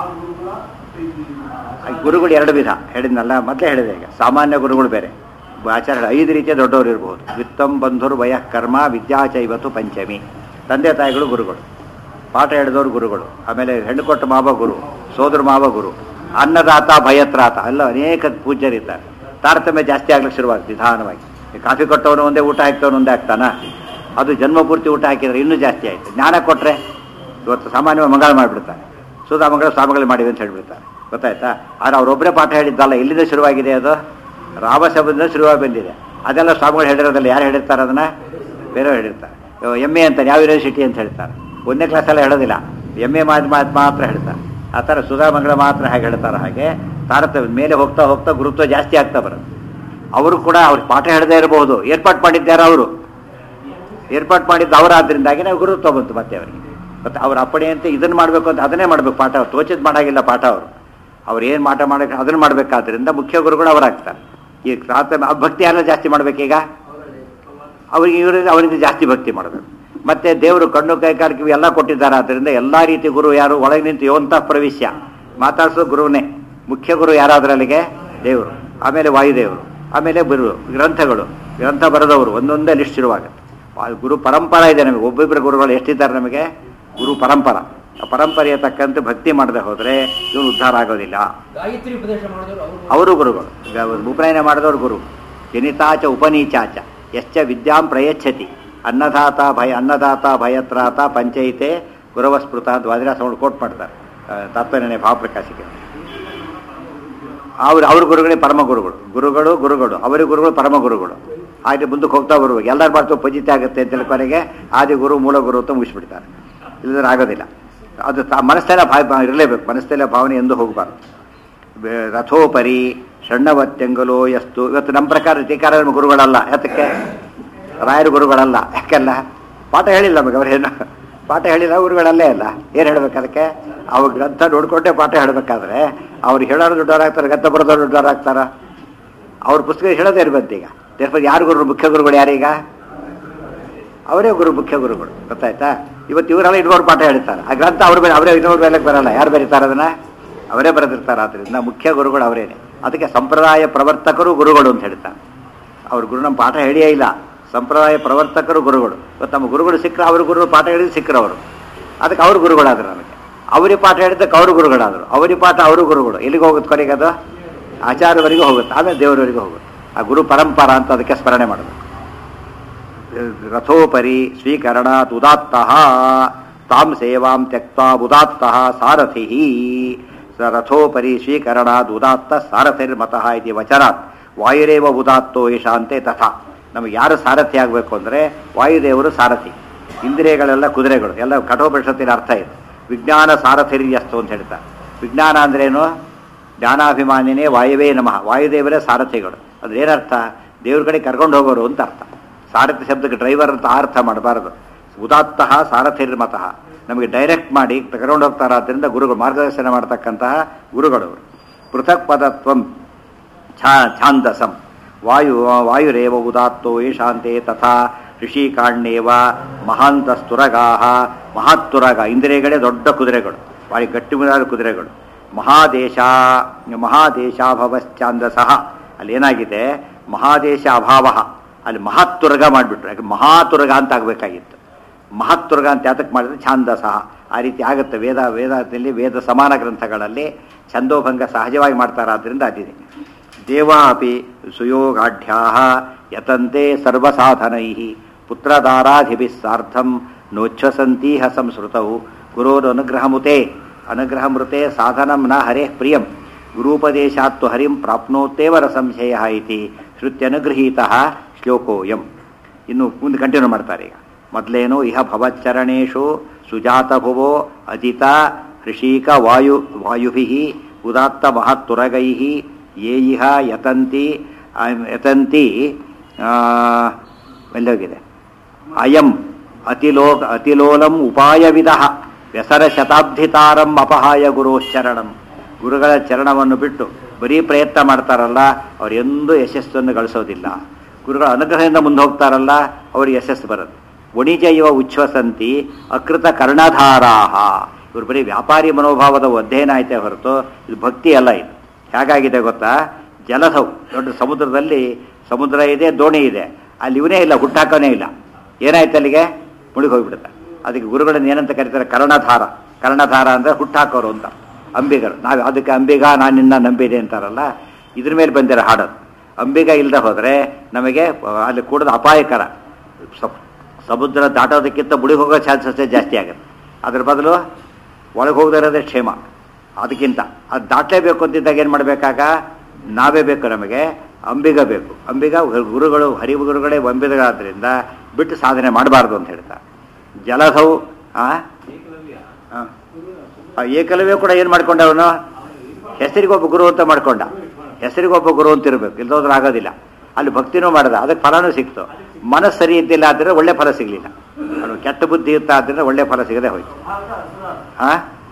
ಆ ಗುರುಗಳು ಎರಡು ವಿಧ ಹೇಳಿದ್ನಲ್ಲ ಮೊದಲೇ ಹೇಳಿದೆ ಈಗ ಸಾಮಾನ್ಯ ಗುರುಗಳು ಬೇರೆ ಆಚಾರ್ಯ ಐದು ರೀತಿಯ ದೊಡ್ಡವರು ಇರಬಹುದು ವಿತ್ತಂ ಬಂಧುರು ವಯಃ ಕರ್ಮ ವಿದ್ಯಾ ಚೈವತ್ತು ಪಂಚಮಿ ತಂದೆ ತಾಯಿಗಳು ಗುರುಗಳು ಪಾಠ ಹೇಳಿದವರು ಗುರುಗಳು ಆಮೇಲೆ ಹೆಣ್ಣು ಕೊಟ್ಟ ಮಾವ ಗುರು ಸೋದರ ಮಾವ ಗುರು ಅನ್ನದಾತ ಭಯತ್ರಾತ ಎಲ್ಲ ಅನೇಕ ಪೂಜ್ಯರಿದ್ದಾರೆ ತಾರತಮ್ಯ ಜಾಸ್ತಿ ಆಗ್ಲಿಕ್ಕೆ ಶುರುವಾಗ್ತದೆ ನಿಧಾನವಾಗಿ ಈ ಕಾಫಿ ಕೊಟ್ಟವನು ಒಂದೇ ಊಟ ಹಾಕ್ತವನು ಒಂದೇ ಆಗ್ತಾನ ಅದು ಜನ್ಮ ಪೂರ್ತಿ ಊಟ ಹಾಕಿದ್ರೆ ಇನ್ನೂ ಜಾಸ್ತಿ ಆಯ್ತು ಜ್ಞಾನ ಕೊಟ್ಟರೆ ಇವತ್ತು ಸಾಮಾನ್ಯವಾಗಿ ಮಂಗಳ ಮಾಡಿಬಿಡ್ತಾರೆ ಸುಧಾ ಮಂಗಳ ಸ್ವಾಮಿಗಳು ಮಾಡಿವೆ ಅಂತ ಹೇಳ್ಬಿಡ್ತಾರೆ ಗೊತ್ತಾಯ್ತಾ ಆದರೆ ಅವರೊಬ್ಬರೇ ಪಾಠ ಹೇಳಿದ್ದಲ್ಲ ಎಲ್ಲಿಂದ ಶುರುವಾಗಿದೆ ಅದು ರಾಮ ಶಬ್ದದಿಂದ ಶುರುವಾಗಿ ಬಂದಿದೆ ಅದೆಲ್ಲ ಸ್ವಾಮಿಗಳು ಹೇಳಿರೋದಲ್ಲ ಯಾರು ಹೇಳಿರ್ತಾರೆ ಅದನ್ನ ಬೇರೆಯವ್ರು ಹೇಳಿರ್ತಾರೆ ಎಮ್ ಎ ಅಂತಾರೆ ಯಾವ ಯೂನಿವರ್ಸಿಟಿ ಅಂತ ಹೇಳ್ತಾರೆ ಒಂದನೇ ಕ್ಲಾಸೆಲ್ಲ ಹೇಳೋದಿಲ್ಲ ಎಮ್ ಎ ಮಾತು ಮಾತು ಮಾತ್ರ ಹೇಳ್ತಾರೆ ಆ ಥರ ಸುಧಾ ಮಂಗಳ ಮಾತ್ರ ಹೇಗೆ ಹೇಳ್ತಾರೆ ಹಾಗೆ ತಾರತಮ್ಯ ಮೇಲೆ ಹೋಗ್ತಾ ಹೋಗ್ತಾ ಗುರುತ್ವ ಜಾಸ್ತಿ ಆಗ್ತಾ ಬರುತ್ತೆ ಅವರು ಕೂಡ ಅವ್ರು ಪಾಠ ಹೇಳದೇ ಇರಬಹುದು ಏರ್ಪಾಟ್ ಮಾಡಿದ್ದಾರೆ ಅವರು ಏರ್ಪಾಟ್ ಮಾಡಿದ್ದು ಅವರಾದ್ರಿಂದಾಗಿ ನಾವು ಗುರುತ್ವ ಬಂತು ಮತ್ತೆ ಅವರಿಗೆ ಮತ್ತೆ ಅವ್ರ ಅಪ್ಪಣೆ ಅಂತ ಇದನ್ನು ಮಾಡಬೇಕು ಅಂತ ಅದನ್ನೇ ಮಾಡಬೇಕು ಪಾಠ ಅವ್ರು ತೋಚಿದ್ ಮಾಡಾಗಿಲ್ಲ ಪಾಠ ಅವರು ಅವ್ರು ಏನು ಮಾಟ ಮಾಡಕ್ಕೆ ಅದನ್ನು ಮಾಡಬೇಕಾದ್ರಿಂದ ಮುಖ್ಯ ಗುರುಗಳು ಅವರಾಗ್ತಾರೆ ಈ ಪ್ರಾಥಮಿಕ ಭಕ್ತಿ ಯಾರು ಜಾಸ್ತಿ ಮಾಡ್ಬೇಕೀಗ ಅವರಿಗೆ ಇವರಿಗೆ ಅವರಿಗೆ ಜಾಸ್ತಿ ಭಕ್ತಿ ಮಾಡಬೇಕು ಮತ್ತೆ ದೇವರು ಕಣ್ಣು ಕೈಗಾರಿಕೆ ಎಲ್ಲ ಕೊಟ್ಟಿದ್ದಾರೆ ಆದ್ದರಿಂದ ಎಲ್ಲ ರೀತಿ ಗುರು ಯಾರು ಒಳಗೆ ನಿಂತು ಯೋಂತ ಪ್ರವೇಶ್ಯ ಮಾತಾಡಿಸೋ ಗುರುವೇ ಮುಖ್ಯ ಗುರು ಯಾರಾದ್ರಲ್ಲಿಗೆ ದೇವರು ಆಮೇಲೆ ವಾಯುದೇವರು ಆಮೇಲೆ ಗುರು ಗ್ರಂಥಗಳು ಗ್ರಂಥ ಬರೆದವರು ಒಂದೊಂದೇ ಲಿಸ್ಟ್ ಶುರುವಾಗುತ್ತೆ ಆ ಗುರು ಪರಂಪರ ಇದೆ ನಮಗೆ ಒಬ್ಬೊಬ್ಬರ ಗುರುಗಳು ಎಷ್ಟಿದ್ದಾರೆ ನಮಗೆ ಗುರು ಪರಂಪರ ಆ ಪರಂಪರೆಯ ತಕ್ಕಂತೆ ಭಕ್ತಿ ಮಾಡದೆ ಹೋದರೆ ಇವನು ಉದ್ಧಾರ ಆಗೋದಿಲ್ಲ ಗಾಯತ್ರಿ ಉಪದೇಶ ಮಾಡಿದವರು ಅವರು ಅವರು ಗುರುಗಳು ಈಗ ಉಪನಯನ ಮಾಡಿದವರು ಗುರು ಜನಿತಾಚ ಉಪನೀಚಾಚ ಯಶ್ಚ ವಿದ್ಯಾಂ ಪ್ರಯಚ್ಛತಿ ಅನ್ನದಾತ ಭಯ ಅನ್ನದಾತ ಭಯತ್ರಾತ ಪಂಚಾಯಿತೆ ಗುರವಸ್ಮೃತ ಅಂತ ವಾದಿರಾಸಗಳು ಕೋಟ್ ಮಾಡ್ತಾರೆ ಆ, ತತ್ವನಿರ್ಣಯ ಭಾವಪ್ರಕಾಶಿಗೆ ಅವ್ರು ಅವ್ರ ಗುರುಗಳೇ ಪರಮ ಗುರುಗಳು ಗುರುಗಳು ಗುರುಗಳು ಅವರ ಗುರುಗಳು ಪರಮ ಗುರುಗಳು ಹಾಗೆ ಮುಂದಕ್ಕೆ ಹೋಗ್ತಾ ಬರುವಾಗ ಎಲ್ಲರ ಮಾಡ್ತು ಪಜಿತ ಆಗುತ್ತೆ ಅಂತ ಕೊನೆಗೆ ಆದಿ ಗುರು ಮೂಲ ಗುರು ಅಂತ ಮುಗಿಸ್ಬಿಡ್ತಾರೆ ಇಲ್ಲದ್ರೆ ಆಗೋದಿಲ್ಲ ಅದು ತ- ಮನಸ್ಸೆಲ್ಲ ಭಾವ ಇರಲೇಬೇಕು ಮನಸ್ಸೆಲ್ಲ ಭಾವನೆ ಎಂದು ಹೋಗಬಾರ್ದು ಬೆ- ರಥೋಪರಿ ಷಣ್ಣವತ್ಯಂಗಲೋ ಎಷ್ಟು ಇವತ್ತು ನಮ್ಮ ಪ್ರಕಾರ ಟೀಕಾರ ನಮ್ಮ ಗುರುಗಳಲ್ಲ ಯಾತಕ್ಕೆ ರಾಯರ ಗುರುಗಳಲ್ಲ ಯಾಕಲ್ಲ ಪಾಠ ಹೇಳಿಲ್ಲ ನಮಗೆ ಅವರೇನು ಪಾಠ ಹೇಳಿಲ್ಲ ಗುರುಗಳಲ್ಲೇ ಅಲ್ಲ ಏನು ಹೇಳ್ಬೇಕು ಅದಕ್ಕೆ ಅವ್ರ ಗ್ರಂಥ ನೋಡ್ಕೊಂಡೇ ಪಾಠ ಹೇಳಬೇಕಾದ್ರೆ ಅವ್ರು ಹೇಳೋರು ದೊಡ್ಡವರಾಗ್ತಾರೆ ಗ್ರಂಥ ಬರೋದವ್ರು ದೊಡ್ಡವರಾಗ್ತಾರ ಅವ್ರ ಪುಸ್ತಕ ಹೇಳೋದೇ ಇರ್ಬಂತು ಈಗ ದೇರ್ಫೋರ್ ಯಾರು ಗುರು ಮುಖ್ಯ ಗುರುಗಳು ಯಾರೀಗ ಅವರೇ ಗುರು ಮುಖ್ಯ ಗುರುಗಳು ಗೊತ್ತಾಯ್ತಾ ಇವತ್ತು ಇವರೆಲ್ಲ ಇನ್ನೊರು ಪಾಠ ಹೇಳ್ತಾರೆ ಆ ಗ್ರಂಥ ಅವ್ರ ಮೇಲೆ ಅವರೇ ಇನ್ನೊರು ಮೇಲೆ ಬರಲ್ಲ ಯಾರು ಬರೀತಾರೆ ಅದನ್ನ ಅವರೇ ಬರೆದಿರ್ತಾರೆ ಆದ್ರಿಂದ ಮುಖ್ಯ ಗುರುಗಳು ಅವರೇನೆ ಅದಕ್ಕೆ ಸಂಪ್ರದಾಯ ಪ್ರವರ್ತಕರು ಗುರುಗಳು ಅಂತ ಹೇಳ್ತಾರೆ ಅವ್ರ ಗುರು ನಮ್ಮ ಪಾಠ ಹೇಳಿಯೇ ಇಲ್ಲ ಸಂಪ್ರದಾಯ ಪ್ರವರ್ತಕರು ಗುರುಗಳು ಇವತ್ತು ನಮ್ಮ ಗುರುಗಳು ಸಿಕ್ಕರೆ ಅವ್ರ ಗುರುಗಳು ಪಾಠ ಹೇಳಿದ್ರು ಸಿಕ್ಕರು ಅವರು ಅದಕ್ಕೆ ಅವ್ರ ಗುರುಗಳಾದ್ರು ನಮಗೆ ಅವರಿಗೆ ಪಾಠ ಹೇಳಿದ್ದಕ್ಕೆ ಅವರು ಗುರುಗಳಾದರು ಅವರಿಗೆ ಪಾಠ ಅವರು ಗುರುಗಳು ಎಲ್ಲಿಗೆ ಹೋಗುತ್ತೆ ಕೊನೆಗೆ ಅದು ಆಚಾರ್ಯವರೆಗೂ ಹೋಗುತ್ತೆ ಆಮೇಲೆ ದೇವರವರೆಗೂ ಹೋಗುತ್ತೆ ಆ ಗುರು ಪರಂಪರ ಅಂತ ಅದಕ್ಕೆ ಸ್ಮರಣೆ ಮಾಡಬೇಕು ರಥೋಪರಿ ಸ್ವೀಕರಣಾತ್ ಉದಾತ್ತಃ ತಾಂ ಸೇವಾಂ ತ್ಯಕ್ತ ಉದಾತ್ತಃ ಸಾರಥಿ ಸ ರಥೋಪರಿ ಸ್ವೀಕರಣಾತ್ ಉದಾತ್ತ ಸಾರಥಿರ್ಮತಃ ಇತಿ ವಚನಾತ್ ವಾಯುರೇವ ಉದಾತ್ತೋ ಈಶಾಂತೆ ತಥಾ ನಮಗೆ ಯಾರು ಸಾರಥಿ ಆಗಬೇಕು ಅಂದರೆ ವಾಯುದೇವರು ಸಾರಥಿ ಇಂದ್ರಿಯಗಳೆಲ್ಲ ಕುದುರೆಗಳು ಎಲ್ಲ ಕಠೋಪನಿಷತ್ತಿನ ಅರ್ಥ ಇದೆ ವಿಜ್ಞಾನ ಸಾರಥಿರ್ಯಸ್ತು ಅಂತ ಹೇಳ್ತಾರೆ ವಿಜ್ಞಾನ ಅಂದ್ರೇನು ಜ್ಞಾನಾಭಿಮಾನಿನೇ ವಾಯುವೇ ನಮಃ ವಾಯುದೇವರೇ ಸಾರಥಿಗಳು ಅಂದ್ರೆ ಏನರ್ಥ ದೇವ್ರ ಕಡೆ ಕರ್ಕೊಂಡು ಹೋಗೋರು ಅಂತ ಅರ್ಥ ಸಾರಥಿ ಶಬ್ದಕ್ಕೆ ಡ್ರೈವರ್ ಅಂತ ಆ ಅರ್ಥ ಮಾಡಬಾರದು ಉದಾತ್ತಃ ಸಾರಥಿರ್ಮತಃ ನಮಗೆ ಡೈರೆಕ್ಟ್ ಮಾಡಿ ಕರ್ಕೊಂಡು ಹೋಗ್ತಾರ ಆದ್ದರಿಂದ ಗುರುಗಳು ಮಾರ್ಗದರ್ಶನ ಮಾಡ್ತಕ್ಕಂತಹ ಗುರುಗಳು ಪೃಥಕ್ ಪದತ್ವಂ ಛಾ ಛಾಂದಸಂ ವಾಯು ವಾಯುರೇವ ಉದಾತ್ತೋ ಈಶಾಂತೆ ತಥಾ ಋಷಿಕಾಣ್ಯೇವ ಮಹಾಂತಸ್ತುರಗಾಹ ಮಹಾತ್ತುರಗ ಇಂದ್ರಿಯಗಳೇ ದೊಡ್ಡ ಕುದುರೆಗಳು ಭಾರಿ ಗಟ್ಟಿಮುದಾದ ಕುದುರೆಗಳು ಮಹಾದೇಶ ಮಹಾದೇಶಾಭವಶ್ಚಾಂದಸಃ ಅಲ್ಲಿ ಏನಾಗಿದೆ ಮಹಾದೇಶ ಅಭಾವ ಅಲ್ಲಿ ಮಹಾತ್ತುರ್ಗ ಮಾಡಿಬಿಟ್ರು ಯಾಕೆ ಮಹಾತುರ್ಗ ಅಂತ ಆಗಬೇಕಾಗಿತ್ತು ಮಹತ್ತುರ್ಗ ಅಂತ ಯಾತಕ್ಕೆ ಮಾಡಿದ್ರೆ ಛಾಂದಸಃ ಆ ರೀತಿ ಆಗುತ್ತೆ ವೇದ ವೇದದಲ್ಲಿ ವೇದ ಸಮಾನ ಗ್ರಂಥಗಳಲ್ಲಿ ಛಂದೋಭಂಗ ಸಹಜವಾಗಿ ಮಾಡ್ತಾರೆ ಆದ್ದರಿಂದ ಅದಿದೆ ದೇವಾ ಅಪಿ ಸುಯೋಗಾಢ್ಯಾ ಯತಂತೆ ಸರ್ವಸಾಧನೈ ಪುತ್ರದಾರಾಧಿಭಿಃ ಸಾರ್ಧಂ ನೋಚ್ಛಸಂತೀಹ ಸಂಸ್ಕೃತವು ಗುರೋರನುಗ್ರಹಮುತೆ ಅನುಗ್ರಹಮೃತೆ ಸಾಧನಂ ನ ಹರೇ ಪ್ರಿಯಂ ಗುರೂಪದೇಶಾತ್ತು ಹರಿಂ ಪ್ರಾಪ್ನೋತ್ತೇವ ರಸಂಶಯ ಇತಿ ಶ್ರುತ್ಯನುಗೃಹೀತ ಶ್ಲೋಕೋಯಂ ಇನ್ನು ಮುಂದೆ ಕಂಟಿನ್ಯೂ ಮಾಡ್ತಾರೆ ಈಗ ಮೊದಲೇನು ಇಹ ಭವಚ್ಚರಣೇಶು ಸುಜಾತ ಭುವೋ ಅಜಿತ ಹೃಷೀಕ ವಾಯು ವಾಯುಭಿ ಉದಾತ್ತ ಮಹತ್ತುರಗೈ ಯೇ ಇಹ ಯತಂತಿ ಆ, ಯತಂತಿ ಆ, ಎಲ್ಲೋಗಿದೆ ಅಯಂ ಅತಿಲೋ ಅತಿಲೋಲಂ ಉಪಾಯವಿದ ವ್ಯಸರ ಶತಾಬ್ಧಿತಾರಂ ಅಪಹಾಯ ಗುರುಶ್ಚರಣಂ ಗುರುಗಳ ಚರಣವನ್ನು ಬಿಟ್ಟು ಬರೀ ಪ್ರಯತ್ನ ಮಾಡ್ತಾರಲ್ಲ ಅವ್ರು ಎಂದೂ ಯಶಸ್ಸನ್ನು ಗಳಿಸೋದಿಲ್ಲ ಗುರುಗಳ ಅನುಗ್ರಹದಿಂದ ಮುಂದೆ ಹೋಗ್ತಾರಲ್ಲ ಅವ್ರಿಗೆ ಯಶಸ್ಸು ಬರುತ್ತೆ ವಣಿಜ ಇವ ಉಚ್ಛ್ವಸಂತಿ ಅಕೃತ ಕರ್ಣಧಾರಾಹ ಇವರು ಬರೀ ವ್ಯಾಪಾರಿ ಮನೋಭಾವದ ಅಧ್ಯಯನ ಐತೆ ಹೊರತು ಇದು ಭಕ್ತಿ ಅಲ್ಲ ಇದು ಹೇಗಾಗಿದೆ ಗೊತ್ತಾ ಜಲಧವು ದೊಡ್ಡ ಸಮುದ್ರದಲ್ಲಿ ಸಮುದ್ರ ಇದೆ ದೋಣಿ ಇದೆ ಅಲ್ಲಿ ಇವನೇ ಇಲ್ಲ ಹುಟ್ಟಾಕೋನೇ ಇಲ್ಲ ಏನಾಯ್ತು ಅಲ್ಲಿಗೆ ಮುಳುಗಿ ಹೋಗ್ಬಿಡುತ್ತೆ ಅದಕ್ಕೆ ಗುರುಗಳನ್ನ ಏನಂತ ಕರೀತಾರೆ ಕರ್ಣಧಾರ ಕರ್ಣಧಾರ ಅಂದರೆ ಹುಟ್ಟಾಕೋರು ಅಂತ ಅಂಬಿಗರು ನಾವು ಅದಕ್ಕೆ ಅಂಬಿಗ ನಾನು ನಿನ್ನ ನಂಬಿದೆ ಅಂತಾರಲ್ಲ ಇದ್ರ ಮೇಲೆ ಬಂದಿರೋ ಹಾಡೋದು ಅಂಬಿಗ ಇಲ್ಲದೆ ಹೋದರೆ ನಮಗೆ ಅಲ್ಲಿ ಕೂಡೋದು ಅಪಾಯಕರ ಸ- ಸಮುದ್ರ ದಾಟೋದಕ್ಕಿಂತ ಮುಳುಗಿ ಹೋಗೋ ಚಾನ್ಸಸ್ಸೇ ಜಾಸ್ತಿ ಆಗುತ್ತೆ ಅದ್ರ ಬದಲು ಒಳಗೆ ಹೋಗದೇ ಇರೋದೇ ಕ್ಷೇಮ ಅದಕ್ಕಿಂತ ಅದು ದಾಟಲೇಬೇಕು ಅಂತಿದ್ದಾಗ ಏನು ಮಾಡಬೇಕಾಗ ನಾವೇ ಬೇಕು ನಮಗೆ ಅಂಬಿಗ ಬೇಕು ಅಂಬಿಗ ಗುರುಗಳು ಹರಿಗುರುಗಳೇ ಅಂಬಿಗರಾದ್ರಿಂದ ಬಿಟ್ಟು ಸಾಧನೆ ಮಾಡಬಾರ್ದು ಅಂತ ಹೇಳ್ತಾರೆ ಜಲಧೌ ಆ ಆ. ಆ ಏಕಲವ್ಯ ಕೂಡ ಏನು ಮಾಡ್ಕೊಂಡ ಅವನು ಹೆಸರಿಗೊಬ್ಬ ಗುರು ಅಂತ ಮಾಡ್ಕೊಂಡ ಹೆಸರಿಗೊಬ್ಬ ಗುರು ಅಂತ ಇರಬೇಕು ಇಲ್ದೋದ್ರೆ ಆಗೋದಿಲ್ಲ ಅಲ್ಲಿ ಭಕ್ತಿನೂ ಮಾಡದ ಅದಕ್ಕೆ ಫಲನೂ ಸಿಕ್ತು ಮನಸ್ಸು ಸರಿ ಇದ್ದಿಲ್ಲ ಆದರೆ ಒಳ್ಳೆ ಫಲ ಸಿಗಲಿಲ್ಲ ಅವನು ಕೆಟ್ಟ ಬುದ್ಧಿ ಇರ್ತಾ ಆದ್ದರಿಂದ ಒಳ್ಳೆ ಫಲ ಸಿಗದೆ ಹೋಯ್ತು ಆ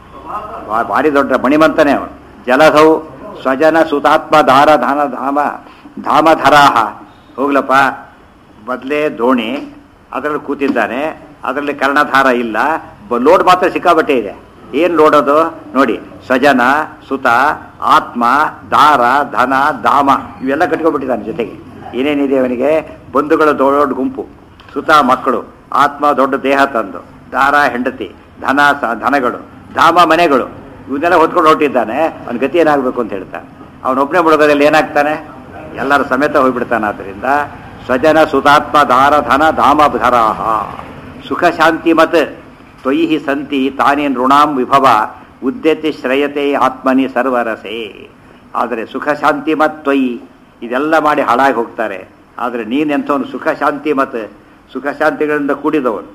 ಬಾ- ಭಾರಿ ದೊಡ್ಡ ಮಣಿಮಂತನೇ ಅವನು ಜಲಧೌ ಸ್ವಜನ ಸುತಾತ್ಮ ಧಾರ ಧಾನ ಧಾಮ ಧಾಮಧರಾಹ ಹೋಗ್ಲಪ್ಪ ಮೊದಲೇ ದೋಣಿ ಅದರಲ್ಲಿ ಕೂತಿದ್ದಾನೆ ಅದರಲ್ಲಿ ಕರ್ಣಧಾರ ಇಲ್ಲ ಬ- ಲೋಡ್ ಮಾತ್ರ ಸಿಕ್ಕಾಬಟ್ಟೆ ಇದೆ ಏನು ಲೋಡೋದು ನೋಡಿ ಸ್ವಜನ ಸುತ ಆತ್ಮ ದಾರ ಧನ ಧಾಮ ಇವೆಲ್ಲ ಕಟ್ಕೊಂಡ್ಬಿಟ್ಟಿದ್ದಾನೆ ಜೊತೆಗೆ ಏನೇನಿದೆ ಅವನಿಗೆ ಬಂಧುಗಳ ದೊಡ್ಡ ಗುಂಪು ಸುತ ಮಕ್ಕಳು ಆತ್ಮ ದೊಡ್ಡ ದೇಹ ತಂದು ದಾರ ಹೆಂಡತಿ ಧನ ಸ- ಧನಗಳು ಧಾಮ ಮನೆಗಳು ಇವನ್ನೆಲ್ಲ ಹೊತ್ಕೊಂಡು ಹೊರಟಿದ್ದಾನೆ ಅವನ ಗತಿ ಏನಾಗಬೇಕು ಅಂತ ಹೇಳ್ತಾನೆ ಅವನೊಬ್ಬನೇ ಮುಳುಗೋದಲ್ಲಿ ಏನಾಗ್ತಾನೆ ಎಲ್ಲರ ಸಮೇತ ಹೋಗ್ಬಿಡ್ತಾನೆ ಆದ್ದರಿಂದ ಸ್ವಜನ ಸುತಾತ್ಮ ದಾರ ಧನ ಧಾಮ ಧರಾಹ ಸುಖ ಶಾಂತಿ ಮತ್ ತ್ವಯಿ ಸಂತಿ ತಾನೇ ನೃಣಾಂ ವಿಭವ ಉದ್ಯತಿ ಶ್ರಯತೆ ಆತ್ಮನಿ ಸರ್ವರಸೆ ಆದರೆ ಸುಖ ಶಾಂತಿ ಮತ್ ತ್ವಯಿ ಇದೆಲ್ಲ ಮಾಡಿ ಹಾಳಾಗಿ ಹೋಗ್ತಾರೆ ಆದರೆ ನೀನೆಂಥವನು ಸುಖ ಶಾಂತಿ ಮತ್ ಸುಖ ಶಾಂತಿಗಳಿಂದ ಕೂಡಿದವನು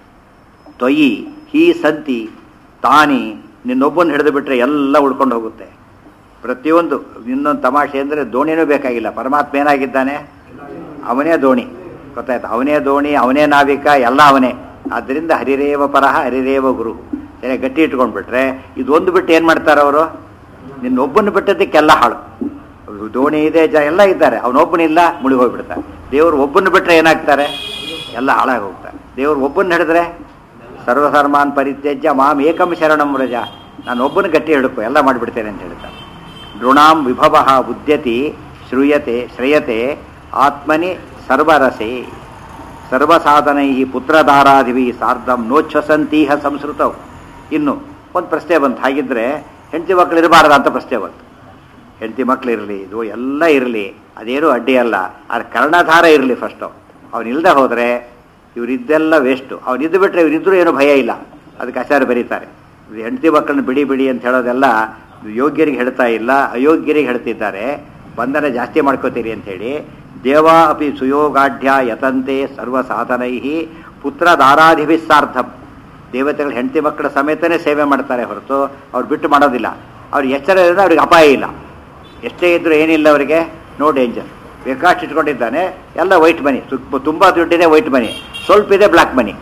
ತ್ವಯಿ ಹೀ ಸಂತಿ ತಾನಿ ನಿನ್ನೊಬ್ಬನ ಹಿಡಿದು ಬಿಟ್ರೆ ಎಲ್ಲ ಉಳ್ಕೊಂಡು ಹೋಗುತ್ತೆ ಪ್ರತಿಯೊಂದು ಇನ್ನೊಂದು ತಮಾಷೆ ಅಂದರೆ ದೋಣಿನೂ ಬೇಕಾಗಿಲ್ಲ ಪರಮಾತ್ಮ ಏನಾಗಿದ್ದಾನೆ ಅವನೇ ದೋಣಿ ಗೊತ್ತಾಯ್ತು ಅವನೇ ದೋಣಿ ಅವನೇ ನಾವಿಕ ಎಲ್ಲ ಅವನೇ ಆದ್ದರಿಂದ ಹರಿರೇವ ಪರಹ ಹರಿರೇವ ಗುರು ಸರಿ ಗಟ್ಟಿ ಇಟ್ಕೊಂಡ್ಬಿಟ್ರೆ ಇದೊಂದು ಬಿಟ್ಟು ಏನು ಮಾಡ್ತಾರೆ ಅವರು ನಿನ್ನೊಬ್ಬನ ಬಿಟ್ಟದಕ್ಕೆಲ್ಲ ಹಾಳು ದೋಣಿ ಇದೆ ಜ ಎಲ್ಲ ಇದ್ದಾರೆ ಅವನೊಬ್ಬನಿಲ್ಲ ಮುಳುಗಿ ಹೋಗ್ಬಿಡ್ತಾರೆ ದೇವರು ಒಬ್ಬನ ಬಿಟ್ಟರೆ ಏನಾಗ್ತಾರೆ ಎಲ್ಲ ಹಾಳಾಗಿ ಹೋಗ್ತಾರೆ ದೇವರು ಒಬ್ಬನ ಹಿಡಿದ್ರೆ ಸರ್ವಧರ್ಮಾನ್ ಪರಿತ್ಯಜ್ಯ ಮಾಂ ಏಕಂ ಶರಣಂ ವ್ರಜ ನಾನು ಒಬ್ಬನ ಗಟ್ಟಿ ಹಿಡ್ಕೊ ಎಲ್ಲ ಮಾಡಿಬಿಡ್ತೇನೆ ಅಂತ ಹೇಳ್ತಾರೆ ನೃಣಾಂ ವಿಭವ ಉದ್ಯತಿ ಶ್ರೂಯತೆ ಶ್ರೇಯತೆ ಆತ್ಮನಿ ಸರ್ವರಸೆ ಸರ್ವಸಾಧನೈ ಪುತ್ರಧಾರಾದಿವಿ ಸಾರ್ಧಂ ನೋಚ್ಛಸಂತೀಹ ಸಂಸ್ಕೃತವು ಇನ್ನು ಒಂದು ಪ್ರಶ್ನೆ ಬಂತು ಹಾಗಿದ್ರೆ ಹೆಂಡತಿ ಮಕ್ಕಳು ಇರಬಾರ್ದ ಅಂತ ಪ್ರಶ್ನೆ ಬಂತು ಹೆಂಡತಿ ಮಕ್ಕಳು ಇರಲಿ ಇದು ಎಲ್ಲ ಇರಲಿ ಅದೇನು ಅಡ್ಡಿ ಅಲ್ಲ ಅದು ಕರ್ಣಧಾರ ಇರಲಿ ಫಸ್ಟು ಅವನಿಲ್ಲದೆ ಹೋದರೆ ಇವರಿದ್ದೆಲ್ಲ ವೇಸ್ಟು ಅವನಿದ್ದು ಬಿಟ್ಟರೆ ಇವರಿದ್ದರೂ ಏನೂ ಭಯ ಇಲ್ಲ ಅದಕ್ಕೆ ಆಚಾರ್ಯ ಬರೀತಾರೆ ಹೆಂಡತಿ ಮಕ್ಕಳನ್ನ ಬಿಡಿ ಬಿಡಿ ಅಂತ ಹೇಳೋದೆಲ್ಲ ಯೋಗ್ಯರಿಗೆ ಹೇಳ್ತಾ ಇಲ್ಲ ಅಯೋಗ್ಯರಿಗೆ ಹೇಳ್ತಿದ್ದಾರೆ ಬಂಧನ ಜಾಸ್ತಿ ಮಾಡ್ಕೋತೀರಿ ಅಂಥೇಳಿ ದೇವ ಅಪಿ ಸುಯೋಗಾಢ್ಯ ಯತಂತೆ ಸರ್ವ ಸಾಧನೈ ಪುತ್ರ ದಾರಾಧಿಭಿಸ್ಸಾರ್ಥಂ ದೇವತೆಗಳು ಹೆಂಡತಿ ಮಕ್ಕಳ ಸಮೇತನೇ ಸೇವೆ ಮಾಡ್ತಾರೆ ಹೊರತು ಅವ್ರು ಬಿಟ್ಟು ಮಾಡೋದಿಲ್ಲ ಅವ್ರಿಗೆ ಎಚ್ಚರ ಇರೋದು ಅವ್ರಿಗೆ ಅಪಾಯ ಇಲ್ಲ ಎಷ್ಟೇ ಇದ್ರೂ ಏನಿಲ್ಲ ಅವರಿಗೆ ನೋ ಡೇಂಜರ್ ಬೇಕಾಷ್ಟು ಇಟ್ಕೊಂಡಿದ್ದಾನೆ ಎಲ್ಲ ವೈಟ್ ಮನಿ ತುಂಬ ದುಡ್ಡಿದೆ ವೈಟ್ ಮನಿ ಸ್ವಲ್ಪ ಇದೆ ಬ್ಲ್ಯಾಕ್ ಮನಿ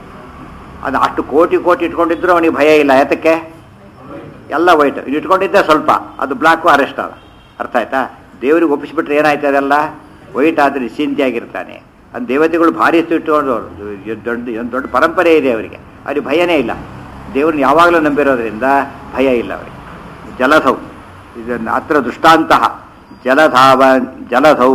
ಅದು ಅಷ್ಟು ಕೋಟಿ ಕೋಟಿ ಇಟ್ಕೊಂಡಿದ್ರು ಅವನಿಗೆ ಭಯ ಇಲ್ಲ ಯಾತಕ್ಕೆ ಎಲ್ಲ ವೈಟ್ ಇದು ಇಟ್ಕೊಂಡಿದ್ದೆ ಸ್ವಲ್ಪ ಅದು ಬ್ಲ್ಯಾಕು ಅರೆಸ್ಟ್ ಅದ ಅರ್ಥ ಆಯ್ತಾ ದೇವರಿಗೆ ಒಪ್ಪಿಸ್ಬಿಟ್ರೆ ಏನಾಯ್ತು ಅದೆಲ್ಲ ವೈಟ್ ಆದರೆ ನಿಶ್ಚಿಂತೆಯಾಗಿರ್ತಾನೆ ಅದು ದೇವತೆಗಳು ಭಾರಿ ಇಟ್ಕೊಂಡವರು ದೊಡ್ಡ ಒಂದು ದೊಡ್ಡ ಪರಂಪರೆ ಇದೆ ಅವರಿಗೆ ಅವ್ರಿಗೆ ಭಯನೇ ಇಲ್ಲ ದೇವ್ರನ್ನ ಯಾವಾಗಲೂ ನಂಬಿರೋದ್ರಿಂದ ಭಯ ಇಲ್ಲ ಅವರಿಗೆ ಜಲಧೌ ಇದನ್ನು ಅತ್ರ ದೃಷ್ಟಾಂತಹ ಜಲಧಾವ ಜಲಧೌ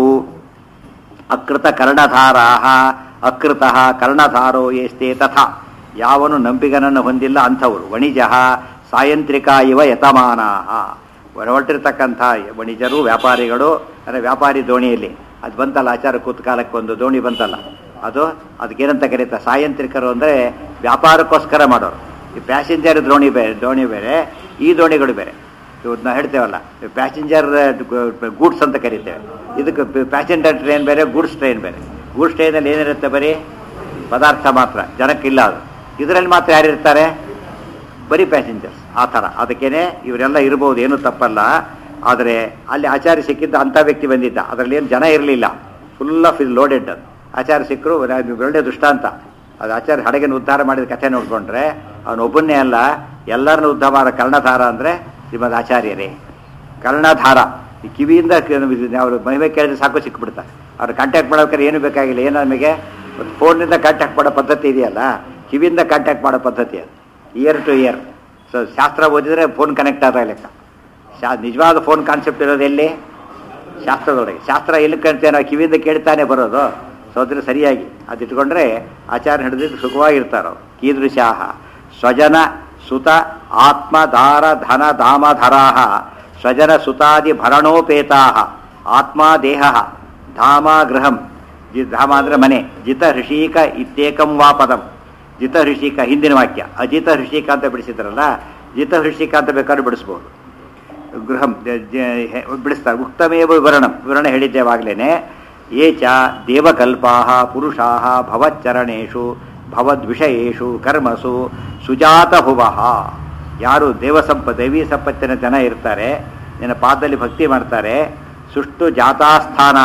ಅಕೃತ ಕರ್ಣಧಾರಾ ಅಕೃತ ಕರ್ಣಧಾರೋ ಯೇಸ್ತೆ ತಥಾ ಯಾವನು ನಂಬಿಗನನ್ನು ಹೊಂದಿಲ್ಲ ಅಂಥವರು ವಣಿಜ ಸಾಯಂತ್ರಿಕ ಇವ ಯತಮಾನ ಹೊರಟಿರ್ತಕ್ಕಂಥ ವಣಿಜರು ವ್ಯಾಪಾರಿಗಳು ಅಂದರೆ ವ್ಯಾಪಾರಿ ದೋಣಿಯಲ್ಲಿ ಅದು ಬಂತಲ್ಲ ಆಚಾರ ಕೂತ್ಕಾಲಕ್ಕೆ ಒಂದು ದೋಣಿ ಬಂತಲ್ಲ ಅದು ಅದಕ್ಕೇನಂತ ಕರೀತಾರೆ ಸಾಯಂತ್ರಿಕರು ಅಂದರೆ ವ್ಯಾಪಾರಕ್ಕೋಸ್ಕರ ಮಾಡೋರು ಈ ಪ್ಯಾಸೆಂಜರ್ ದೋಣಿ ಬೇರೆ ದೋಣಿ ಬೇರೆ ಈ ದೋಣಿಗಳು ಬೇರೆ ಇವತ್ತು ನಾವು ಹೇಳ್ತೇವಲ್ಲ ಪ್ಯಾಸೆಂಜರ್ ಗೂಡ್ಸ್ ಅಂತ ಕರಿತೇವೆ ಇದಕ್ಕೆ ಪ್ಯಾಸೆಂಜರ್ ಟ್ರೈನ್ ಬೇರೆ ಗೂಡ್ಸ್ ಟ್ರೈನ್ ಬೇರೆ ಗೂಡ್ಸ್ ಟ್ರೈನಲ್ಲಿ ಏನಿರುತ್ತೆ ಬರೀ ಪದಾರ್ಥ ಮಾತ್ರ ಜನಕ್ಕಿಲ್ಲ ಅದು ಇದರಲ್ಲಿ ಮಾತ್ರ ಯಾರಿರ್ತಾರೆ ಬರೀ ಪ್ಯಾಸೆಂಜರ್ಸ್ ಆ ಥರ ಅದಕ್ಕೇನೆ ಇವರೆಲ್ಲ ಇರ್ಬೋದು ಏನೂ ತಪ್ಪಲ್ಲ ಆದರೆ ಅಲ್ಲಿ ಆಚಾರ್ಯ ಸಿಕ್ಕಿದ್ದ ಅಂಥ ವ್ಯಕ್ತಿ ಬಂದಿದ್ದ ಅದರಲ್ಲಿ ಏನು ಜನ ಇರಲಿಲ್ಲ ಫುಲ್ ಆಫ್ ಇಸ್ ಲೋಡೆಡ್ ಅದು ಆಚಾರ್ಯ ಸಿಕ್ಕರು ಒಳ್ಳೆ ದೃಷ್ಟಾಂತ ಅದು ಆಚಾರ್ಯ ಹಡಗಿನ ಉದ್ಧಾರ ಮಾಡಿದ ಕಥೆ ನೋಡ್ಕೊಂಡ್ರೆ ಅವನೊಬ್ಬನ್ನೇ ಅಲ್ಲ ಎಲ್ಲರನ್ನ ಉದ್ಧಾರ ಮಾಡೋ ಕರ್ಣಧಾರ ಅಂದರೆ ಶ್ರೀಮದ್ ಆಚಾರ್ಯರೇ ಕರ್ಣಧಾರ ಈ ಕಿವಿಯಿಂದ ಅವರು ಮಹಿಮೆ ಕೇಳಿದ್ರೆ ಸಾಕು ಸಿಕ್ಬಿಡ್ತಾರೆ ಅವ್ರು ಕಾಂಟ್ಯಾಕ್ಟ್ ಮಾಡೋಕೆ ಏನು ಬೇಕಾಗಿಲ್ಲ ಏನು ನಮಗೆ ಫೋನಿಂದ ಕಾಂಟ್ಯಾಕ್ಟ್ ಮಾಡೋ ಪದ್ಧತಿ ಇದೆಯಲ್ಲ ಕಿವಿಯಿಂದ ಕಾಂಟ್ಯಾಕ್ಟ್ ಮಾಡೋ ಪದ್ಧತಿ ಅದು ಇಯರ್ ಟು ಇಯರ್ ಸೊ ಶಾಸ್ತ್ರ ಓದಿದ್ರೆ ಫೋನ್ ಕನೆಕ್ಟ್ ಆದ ಲೆಕ್ಕ ಶಾ ನಿಜವಾದ ಫೋನ್ ಕಾನ್ಸೆಪ್ಟ್ ಇರೋದು ಎಲ್ಲಿ ಶಾಸ್ತ್ರದೊಳಗೆ ಶಾಸ್ತ್ರ ಎಲ್ಲಿ ಕಾಣ್ತೇವೆ ನಾವು ಕಿವಿಯಿಂದ ಕೇಳ್ತಾನೆ ಬರೋದು ಸೊ ಅದ್ರ ಸರಿಯಾಗಿ ಅದು ಇಟ್ಕೊಂಡ್ರೆ ಆಚಾರ್ಯ ಹಿಡಿದಿದ್ದು ಸುಖವಾಗಿರ್ತಾರೋ ಕೀದೃಶಾಹ ಸ್ವಜನ ಸುತ ಆತ್ಮ ದಾರ ಧನ ಧಾಮಧರಾಹ ಸ್ವಜನ ಸುತಾದಿ ಭರಣೋಪೇತಾ ಆತ್ಮ ದೇಹ ಧಾಮ ಗೃಹಂ ಜಿ ಧಾಮ ಅಂದರೆ ಮನೆ ಜಿತ ಹೃಷೀಕ ಇತ್ಯೇಕಂ ವಾ ಪದಂ ಜಿತ ಹೃಷಿಕ ಹಿಂದಿನ ವಾಕ್ಯ ಅಜಿತ ಹೃಷಿಕ ಅಂತ ಬಿಡಿಸಿದ್ರಲ್ಲ ಜಿತ ಹೃಷಿಕ ಅಂತ ಬೇಕಾದ್ರೂ ಬಿಡಿಸ್ಬೋದು ಗೃಹಂ ಜ- ಜ- ಹೆ- ಬಿಡಿಸ್ತಾರೆ ಉಕ್ತಮೇವ ವಿವರಣಂ ವಿವರಣೆ ಹೇಳಿದ್ದೇವಾಗಲೇ ಯೇ ಚ ದೇವಕಲ್ಪಾ ಪುರುಷಾ ಭವಚ್ಚರಣೇಶು ಭವದ್ವಿಷಯೇಷು ಕರ್ಮಸು ಸುಜಾತ ಹುವಃ ಯಾರು ದೇವಸಂಪ ದೈವೀ ಸಂಪತ್ತಿನ ಜನ ಇರ್ತಾರೆ ನಿನ್ನ ಪಾದದಲ್ಲಿ ಭಕ್ತಿ ಮಾಡ್ತಾರೆ ಸುಷ್ಟು ಜಾತಾಸ್ಥಾನಾ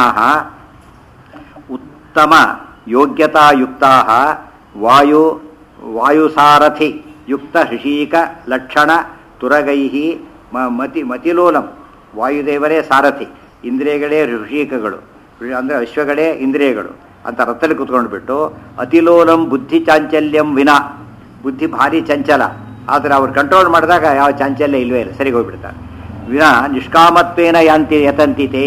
ಉತ್ತಮ ಯೋಗ್ಯತಾಯುಕ್ತಾ ವಾಯು ವಾಯುಸಾರಥಿ ಯುಕ್ತ ಹೃಷೀಕ ಲಕ್ಷಣ ತುರಗೈ ಮ- ಮತಿ ಮತಿಲೋಲಂ ವಾಯುದೇವರೇ ಸಾರಥಿ ಇಂದ್ರಿಯಗಳೇ ಋಷೀಕಗಳು ಅಂದರೆ ಅಶ್ವಗಳೇ ಇಂದ್ರಿಯಗಳು ಅಂತ ರಥದಲ್ಲಿ ಕುತ್ಕೊಂಡು ಬಿಟ್ಟು ಅತಿಲೋಲಂ ಬುದ್ಧಿ ಚಾಂಚಲ್ಯಂ ವಿನಾ ಬುದ್ಧಿ ಭಾರಿ ಚಂಚಲ ಆದರೆ ಅವ್ರು ಕಂಟ್ರೋಲ್ ಮಾಡಿದಾಗ ಯಾವ ಚಾಂಚಲ್ಯ ಇಲ್ವೇ ಇಲ್ಲ ಸರಿಗೆ ಹೋಗ್ಬಿಡ್ತಾರೆ ವಿನಾ ನಿಷ್ಕಾಮತ್ವೇನ ಯಾಂತಿ ಯತಂತಿತೆ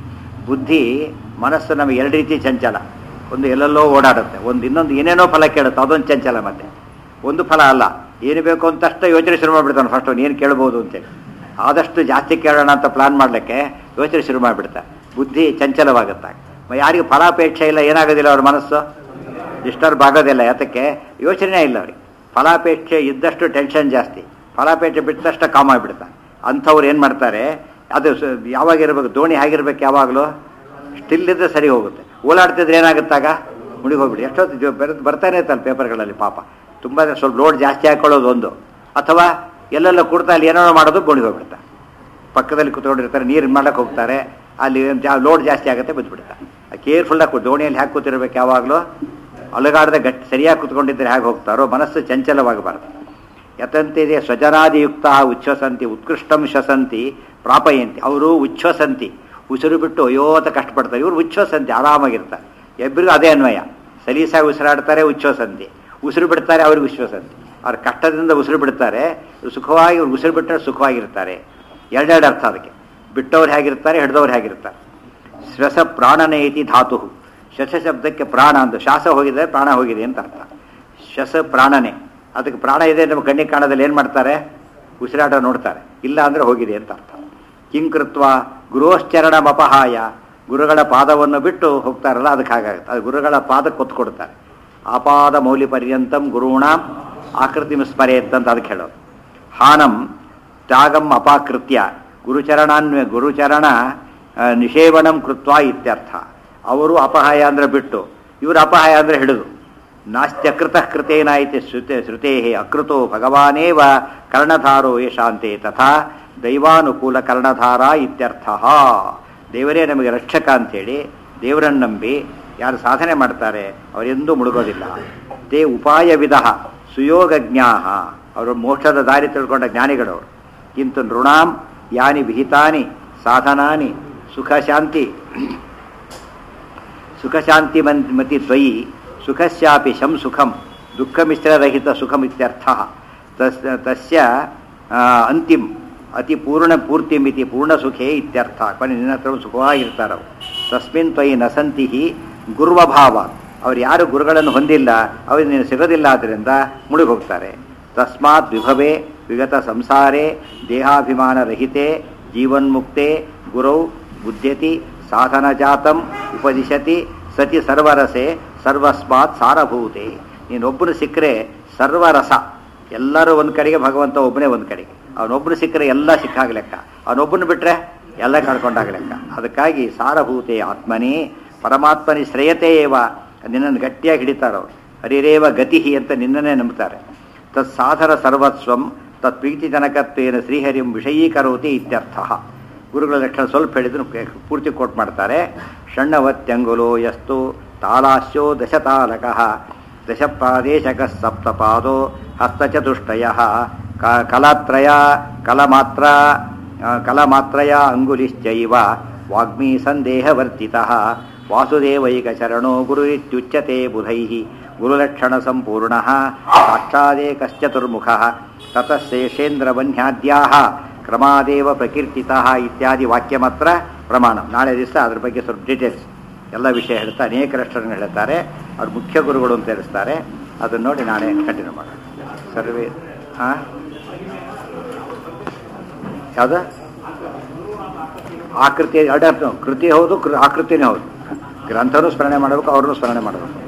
ಬುದ್ಧಿ ಮನಸ್ಸು ನಮಗೆ ಎರಡು ರೀತಿ ಚಂಚಲ ಒಂದು ಎಲ್ಲೆಲ್ಲೋ ಓಡಾಡುತ್ತೆ ಒಂದು ಇನ್ನೊಂದು ಏನೇನೋ ಫಲ ಕೇಳುತ್ತೆ ಅದೊಂದು ಚಂಚಲ ಮತ್ತೆ ಒಂದು ಫಲ ಅಲ್ಲ ಏನು ಬೇಕು ಅಂತಷ್ಟು ಯೋಚನೆ ಶುರು ಮಾಡಿಬಿಡ್ತಾನೆ ಫಸ್ಟ್ ಅವ್ನು ಏನು ಕೇಳ್ಬೋದು ಅಂತೇಳಿ ಆದಷ್ಟು ಜಾಸ್ತಿ ಕೇಳೋಣ ಅಂತ ಪ್ಲಾನ್ ಮಾಡಲಿಕ್ಕೆ ಯೋಚನೆ ಶುರು ಮಾಡಿಬಿಡ್ತಾರೆ ಬುದ್ಧಿ ಚಂಚಲವಾಗುತ್ತೆ ಮ- ಯಾರಿಗೂ ಫಲಾಪೇಕ್ಷೆ ಇಲ್ಲ ಏನಾಗೋದಿಲ್ಲ ಅವ್ರ ಮನಸ್ಸು ಡಿಸ್ಟರ್ಬ್ ಆಗೋದಿಲ್ಲ ಯಾತಕ್ಕೆ ಯೋಚನೆ ಇಲ್ಲ ಅವ್ರಿಗೆ ಫಲಾಪೇಕ್ಷೆ ಇದ್ದಷ್ಟು ಟೆನ್ಷನ್ ಜಾಸ್ತಿ ಫಲಾಪೇಕ್ಷೆ ಬಿಟ್ಟಷ್ಟು ಕಾಮ್ ಆಗಿಬಿಡ್ತಾರೆ ಅಂಥವ್ರು ಏನು ಮಾಡ್ತಾರೆ ಅದು ಸ- ಯಾವಾಗ ಇರಬೇಕು ದೋಣಿ ಆಗಿರ್ಬೇಕು ಯಾವಾಗಲೂ ಸ್ಟಿಲ್ ಇದ್ರೆ ಸರಿ ಹೋಗುತ್ತೆ ಓಲಾಡ್ತಿದ್ರೆ ಏನಾಗುತ್ತಾಗ ಮುಳುಗಿ ಹೋಗ್ಬಿಡಿ ಎಷ್ಟೊತ್ತು ಇದು ಬರ್- ಬರ್ತಾನೆ ಇರ್ತಲ್ಲ ಪೇಪರ್ಗಳಲ್ಲಿ ಪಾಪ ತುಂಬ ಜನ ಸ್ವಲ್ಪ ಲೋಡ್ ಜಾಸ್ತಿ ಹಾಕೊಳ್ಳೋದು ಒಂದು ಅಥವಾ ಎಲ್ಲೆಲ್ಲ ಕುಡ್ತಾ ಅಲ್ಲಿ ಏನೋ ಮಾಡೋದು ಮುಳುಗಿ ಹೋಗ್ಬಿಡ್ತಾರೆ ಪಕ್ಕದಲ್ಲಿ ಕುತ್ಕೊಂಡಿರ್ತಾರೆ ನೀರು ಮಾಡಕ್ಕೆ ಹೋಗ್ತಾರೆ ಅಲ್ಲಿ ಜಾ ಲೋಡ್ ಜಾಸ್ತಿ ಆಗುತ್ತೆ ಬಿದ್ದುಬಿಡ್ತಾರೆ ಕೇರ್ಫುಲ್ಲಾಗಿ ದೋಣಿಯಲ್ಲಿ ಹಾಕಿ ಕೂತಿರ್ಬೇಕು ಯಾವಾಗಲೂ ಅಲಗಾಡದೆ ಗಟ್ಟಿ ಸರಿಯಾಗಿ ಕುತ್ಕೊಂಡಿದ್ದರೆ ಹೇಗೆ ಹೋಗ್ತಾರೋ ಮನಸ್ಸು ಚಂಚಲವಾಗಬಾರ್ದು ಯತಂತಿದೆ ಸ್ವಜನಾದಿಯುಕ್ತ ಉಚ್ಛ್ವಸಂತಿ ಉತ್ಕೃಷ್ಟಂ ಶ್ವಸಂತಿ ಪ್ರಾಪಯಂತಿ ಅವರು ಉಚ್ಛ್ವಸಂತಿ ಉಸಿರು ಬಿಟ್ಟು ಅಯೋತ ಕಷ್ಟಪಡ್ತಾರೆ ಇವರು ಉಚ್ಛ್ವಸಂತಿ ಆರಾಮಾಗಿರ್ತಾರೆ ಇಬ್ಬರಿಗೂ ಅದೇ ಅನ್ವಯ ಸಲೀಸಾಗಿ ಉಸಿರಾಡ್ತಾರೆ ಉಚ್ಛ್ವಸಂತಿ ಉಸಿರು ಬಿಡ್ತಾರೆ ಅವ್ರಿಗೆ ವಿಶ್ವಸಂತಿ ಅವ್ರ ಕಷ್ಟದಿಂದ ಉಸಿರು ಬಿಡ್ತಾರೆ ಇವ್ರು ಸುಖವಾಗಿ ಇವ್ರು ಉಸಿರು ಬಿಟ್ಟರೆ ಸುಖವಾಗಿರ್ತಾರೆ ಎರಡೆರಡು ಅರ್ಥ ಅದಕ್ಕೆ ಬಿಟ್ಟವ್ರು ಹೇಗಿರ್ತಾರೆ ಹಿಡ್ದವ್ರು ಹೇಗಿರ್ತಾರೆ ಶ್ವಸ ಪ್ರಾಣನೇತಿ ಧಾತು ಶ್ವಸ ಶಬ್ದಕ್ಕೆ ಪ್ರಾಣ ಅಂತ ಶ್ವಾಸ ಹೋಗಿದೆ ಪ್ರಾಣ ಹೋಗಿದೆ ಅಂತ ಅರ್ಥ ಶ್ವಸ ಪ್ರಾಣನೆ ಅದಕ್ಕೆ ಪ್ರಾಣ ಇದೆ ನಮ್ಮ ಕಣ್ಣಿಗೆ ಕಾಣೋದಲ್ಲಿ ಏನು ಮಾಡ್ತಾರೆ ಉಸಿರಾಟ ನೋಡ್ತಾರೆ ಇಲ್ಲ ಅಂದರೆ ಹೋಗಿದೆ ಅಂತ ಅರ್ಥ ಕಿಂಕೃತ್ವ ಗೃಹಶ್ಚರಣಮಪಹಾಯ ಗುರುಗಳ ಪಾದವನ್ನು ಬಿಟ್ಟು ಹೋಗ್ತಾರಲ್ಲ ಅದಕ್ಕೆ ಹಾಗಾಗುತ್ತೆ ಅದು ಗುರುಗಳ ಪಾದಕ್ಕೆ ಒತ್ತು ಕೊಡ್ತಾರೆ ಆಪಾದ ಮೌಲಿ ಪರ್ಯಂತಂ ಗುರುಣ ಆಕೃತಿ ಸ್ಮರೆಯತ್ ಅಂತ ಅದಕ್ಕೆ ಹೇಳೋದು ಹಾನಂ ತ್ಯಾಗಂ ಅಪಾಕೃತ್ಯ ಗುರುಚರಣಾನ್ವ ಗುರುಚರಣ ಆ, ನಿಷೇವಣಂ ಕೃತ್ವ ಇತ್ಯರ್ಥ ಅವರು ಅಪಹಾಯ ಅಂದರೆ ಬಿಟ್ಟು ಇವರು ಅಪಹಾಯ ಅಂದರೆ ಹಿಡಿದು ನಾಸ್ತ್ಯಕೃತ ಕೃತೇನ ಇತಿ ಶ್ರುತೆ ಶ್ರುತೇ ಅಕೃತೋ ಭಗವಾನೇವ ಕರ್ಣಧಾರೋ ಯಶಾಂತೆ ತಥಾ ದೈವಾನುಕೂಲ ಕರ್ಣಧಾರ ಇತ್ಯರ್ಥ ದೇವರೇ ನಮಗೆ ರಕ್ಷಕ ಅಂಥೇಳಿ ದೇವರನ್ನು ನಂಬಿ ಯಾರು ಸಾಧನೆ ಮಾಡ್ತಾರೆ ಅವರೆಂದೂ ಮುಳುಗೋದಿಲ್ಲ ತೇ ಉಪಾಯವಿಧ ಸುಯೋಗಜ್ಞಾ ಅವರು ಮೋಕ್ಷದ ದಾರಿ ತಿಳ್ಕೊಂಡ ಜ್ಞಾನಿಗಳವರು ಕಿಂತು ನೃಣಾಂ ಯಾನಿ ವಿಹಿತಾನಿ ಸಾಧನಾನಿ ಸುಖ ಶಾಂತಿ ಸುಖಶಾಂತಿ ಮನ್ ಮತಿ ತ್ವಯಿ ಸುಖಸ್ಯಾಪಿ ಶಂ ಸುಖಂ ದುಃಖಮಿಶ್ರರಹಿತ ಸುಖಮಿತ್ಯರ್ಥ ತಸ್ ತಸ್ಯ ಆ, ಅಂತಿಮ್ ಅತಿ ಪೂರ್ಣ ಪೂರ್ತಿಮಿತಿ ಪೂರ್ಣ ಸುಖೇ ಇತ್ಯರ್ಥ ಕೊನೆ ನಿನ್ನ ಹತ್ರ ಸುಖವಾಗಿರ್ತಾರೆ ಅವರು ತಸ್ಮಿನ್ ತ್ವಯಿ ನಸಂತಿ ಗುರುವಭಾವ ಅವ್ರು ಯಾರು ಗುರುಗಳನ್ನು ಹೊಂದಿಲ್ಲ ಅವ್ರಿಗೆ ನೀನು ಸಿಗೋದಿಲ್ಲ ಆದ್ದರಿಂದ ಮುಳುಗಿ ಹೋಗ್ತಾರೆ ತಸ್ಮಾತ್ ವಿಭವೇ ವಿಗತ ಸಂಸಾರೇ ದೇಹಾಭಿಮಾನ ರಹಿತೆ ಜೀವನ್ಮುಕ್ತೆ ಗುರೌ ಬುದ್ಧ್ಯತಿ ಸಾಧನ ಜಾತಂ ಉಪದಿಶತಿ ಸತಿ ಸರ್ವರಸೆ ಸರ್ವಸ್ಮಾತ್ ಸಾರಭೂತೆ ನೀನೊಬ್ಬನು ಸಿಕ್ಕರೆ ಸರ್ವರಸ ಎಲ್ಲರೂ ಒಂದು ಕಡೆಗೆ ಭಗವಂತ ಒಬ್ಬನೇ ಒಂದು ಕಡೆಗೆ ಅವನೊಬ್ಬನು ಸಿಕ್ಕರೆ ಎಲ್ಲ ಸಿಕ್ಕಾಗ ಲೆಕ್ಕ ಅವನೊಬ್ಬನು ಬಿಟ್ಟರೆ ಎಲ್ಲ ಕಳ್ಕೊಂಡಾಗ ಲೆಕ್ಕ ಅದಕ್ಕಾಗಿ ಸಾರಭೂತೆ ಆತ್ಮನೇ ಪರಮಾತ್ಮನಿ ಶ್ರೇಯತೆ ಏವ ನಿನ್ನನ್ನು ಗಟ್ಟಿಯಾಗಿ ಹಿಡಿತಾರವ್ರು ಹರಿರೇವ ಗತಿಹಿ ಅಂತ ನಿನ್ನನ್ನೇ ನಂಬ್ತಾರೆ ತತ್ ಸಾಧರ ಸರ್ವಸ್ವಂ ತತ್ ಪ್ರೀತಿಜನಕತ್ವೇನ ಶ್ರೀಹರಿಂ ವಿಷಯೀಕರೋತಿ ಇತ್ಯರ್ಥ ಗುರುಗಳ ಲಕ್ಷಣ ಸ್ವಲ್ಪ ಹೇಳಿದ್ರು ಪೂರ್ತಿ ಕೋಟ್ ಮಾಡ್ತಾರೆ ಷಣ್ಣವತ್ಯಂಗುಲೋ ಯಸ್ತು ತಾಲಾಸ್ಯೋ ದಶತಾಲಕಃ ದಶಪ್ರಾದೇಶಕ ಸಪ್ತಪಾದೋ ಹಸ್ತಚತುಷ್ಟಯ ಕ ಕಲಾತ್ರಯ ಕಲಮಾತ್ರ ಆ, ಕಲಮಾತ್ರಯ ಅಂಗುಲಿಶ್ಚೈವ ವಾಗ್ಮೀ ಸಂದೇಹವರ್ತಿತ ವಾಸುದೇವೈಕಚರಣೋ ಗುರುರಿತ್ಯುಚ್ಯತೆ ಬುಧೈಃ ಗುರುಲಕ್ಷಣ ಸಂಪೂರ್ಣ ಸಾಕ್ಷಾದೇಕಶ್ಚತುರ್ಮುಖ ತತಃ ಶೇಷೇಂದ್ರವನ್ಯಾದ್ಯಾಹ ಕ್ರಮಾದೇವ ಪ್ರಕೀರ್ತಿತ ಇತ್ಯಾದಿ ವಾಕ್ಯ ಮಾತ್ರ ಪ್ರಮಾಣ ನಾಳೆ ದಿವಸ ಅದ್ರ ಬಗ್ಗೆ ಸ್ವಲ್ಪ ಡೀಟೇಲ್ಸ್ ಎಲ್ಲ ವಿಷಯ ಹೇಳ್ತಾ ಅನೇಕ ಲಕ್ಷಣಗಳು ಹೇಳ್ತಾರೆ ಅವ್ರ ಮುಖ್ಯ ಗುರುಗಳು ಅಂತ ಹೇಳಿಸ್ತಾರೆ ಅದನ್ನು ನೋಡಿ ನಾಳೆ ಕಂಟಿನ್ಯೂ ಮಾಡೋಣ ಸರ್ವೇ ಹಾಂ ಯಾವ್ದು ಆಕೃತಿ ಎರಡೇ ಕೃತಿ ಹೌದು ಕೃ- ಆಕೃತಿನೇ ಹೌದು ಗ್ರಂಥನೂ ಸ್ಮರಣೆ ಮಾಡಬೇಕು ಅವ್ರನ್ನೂ ಸ್ಮರಣೆ ಮಾಡಬೇಕು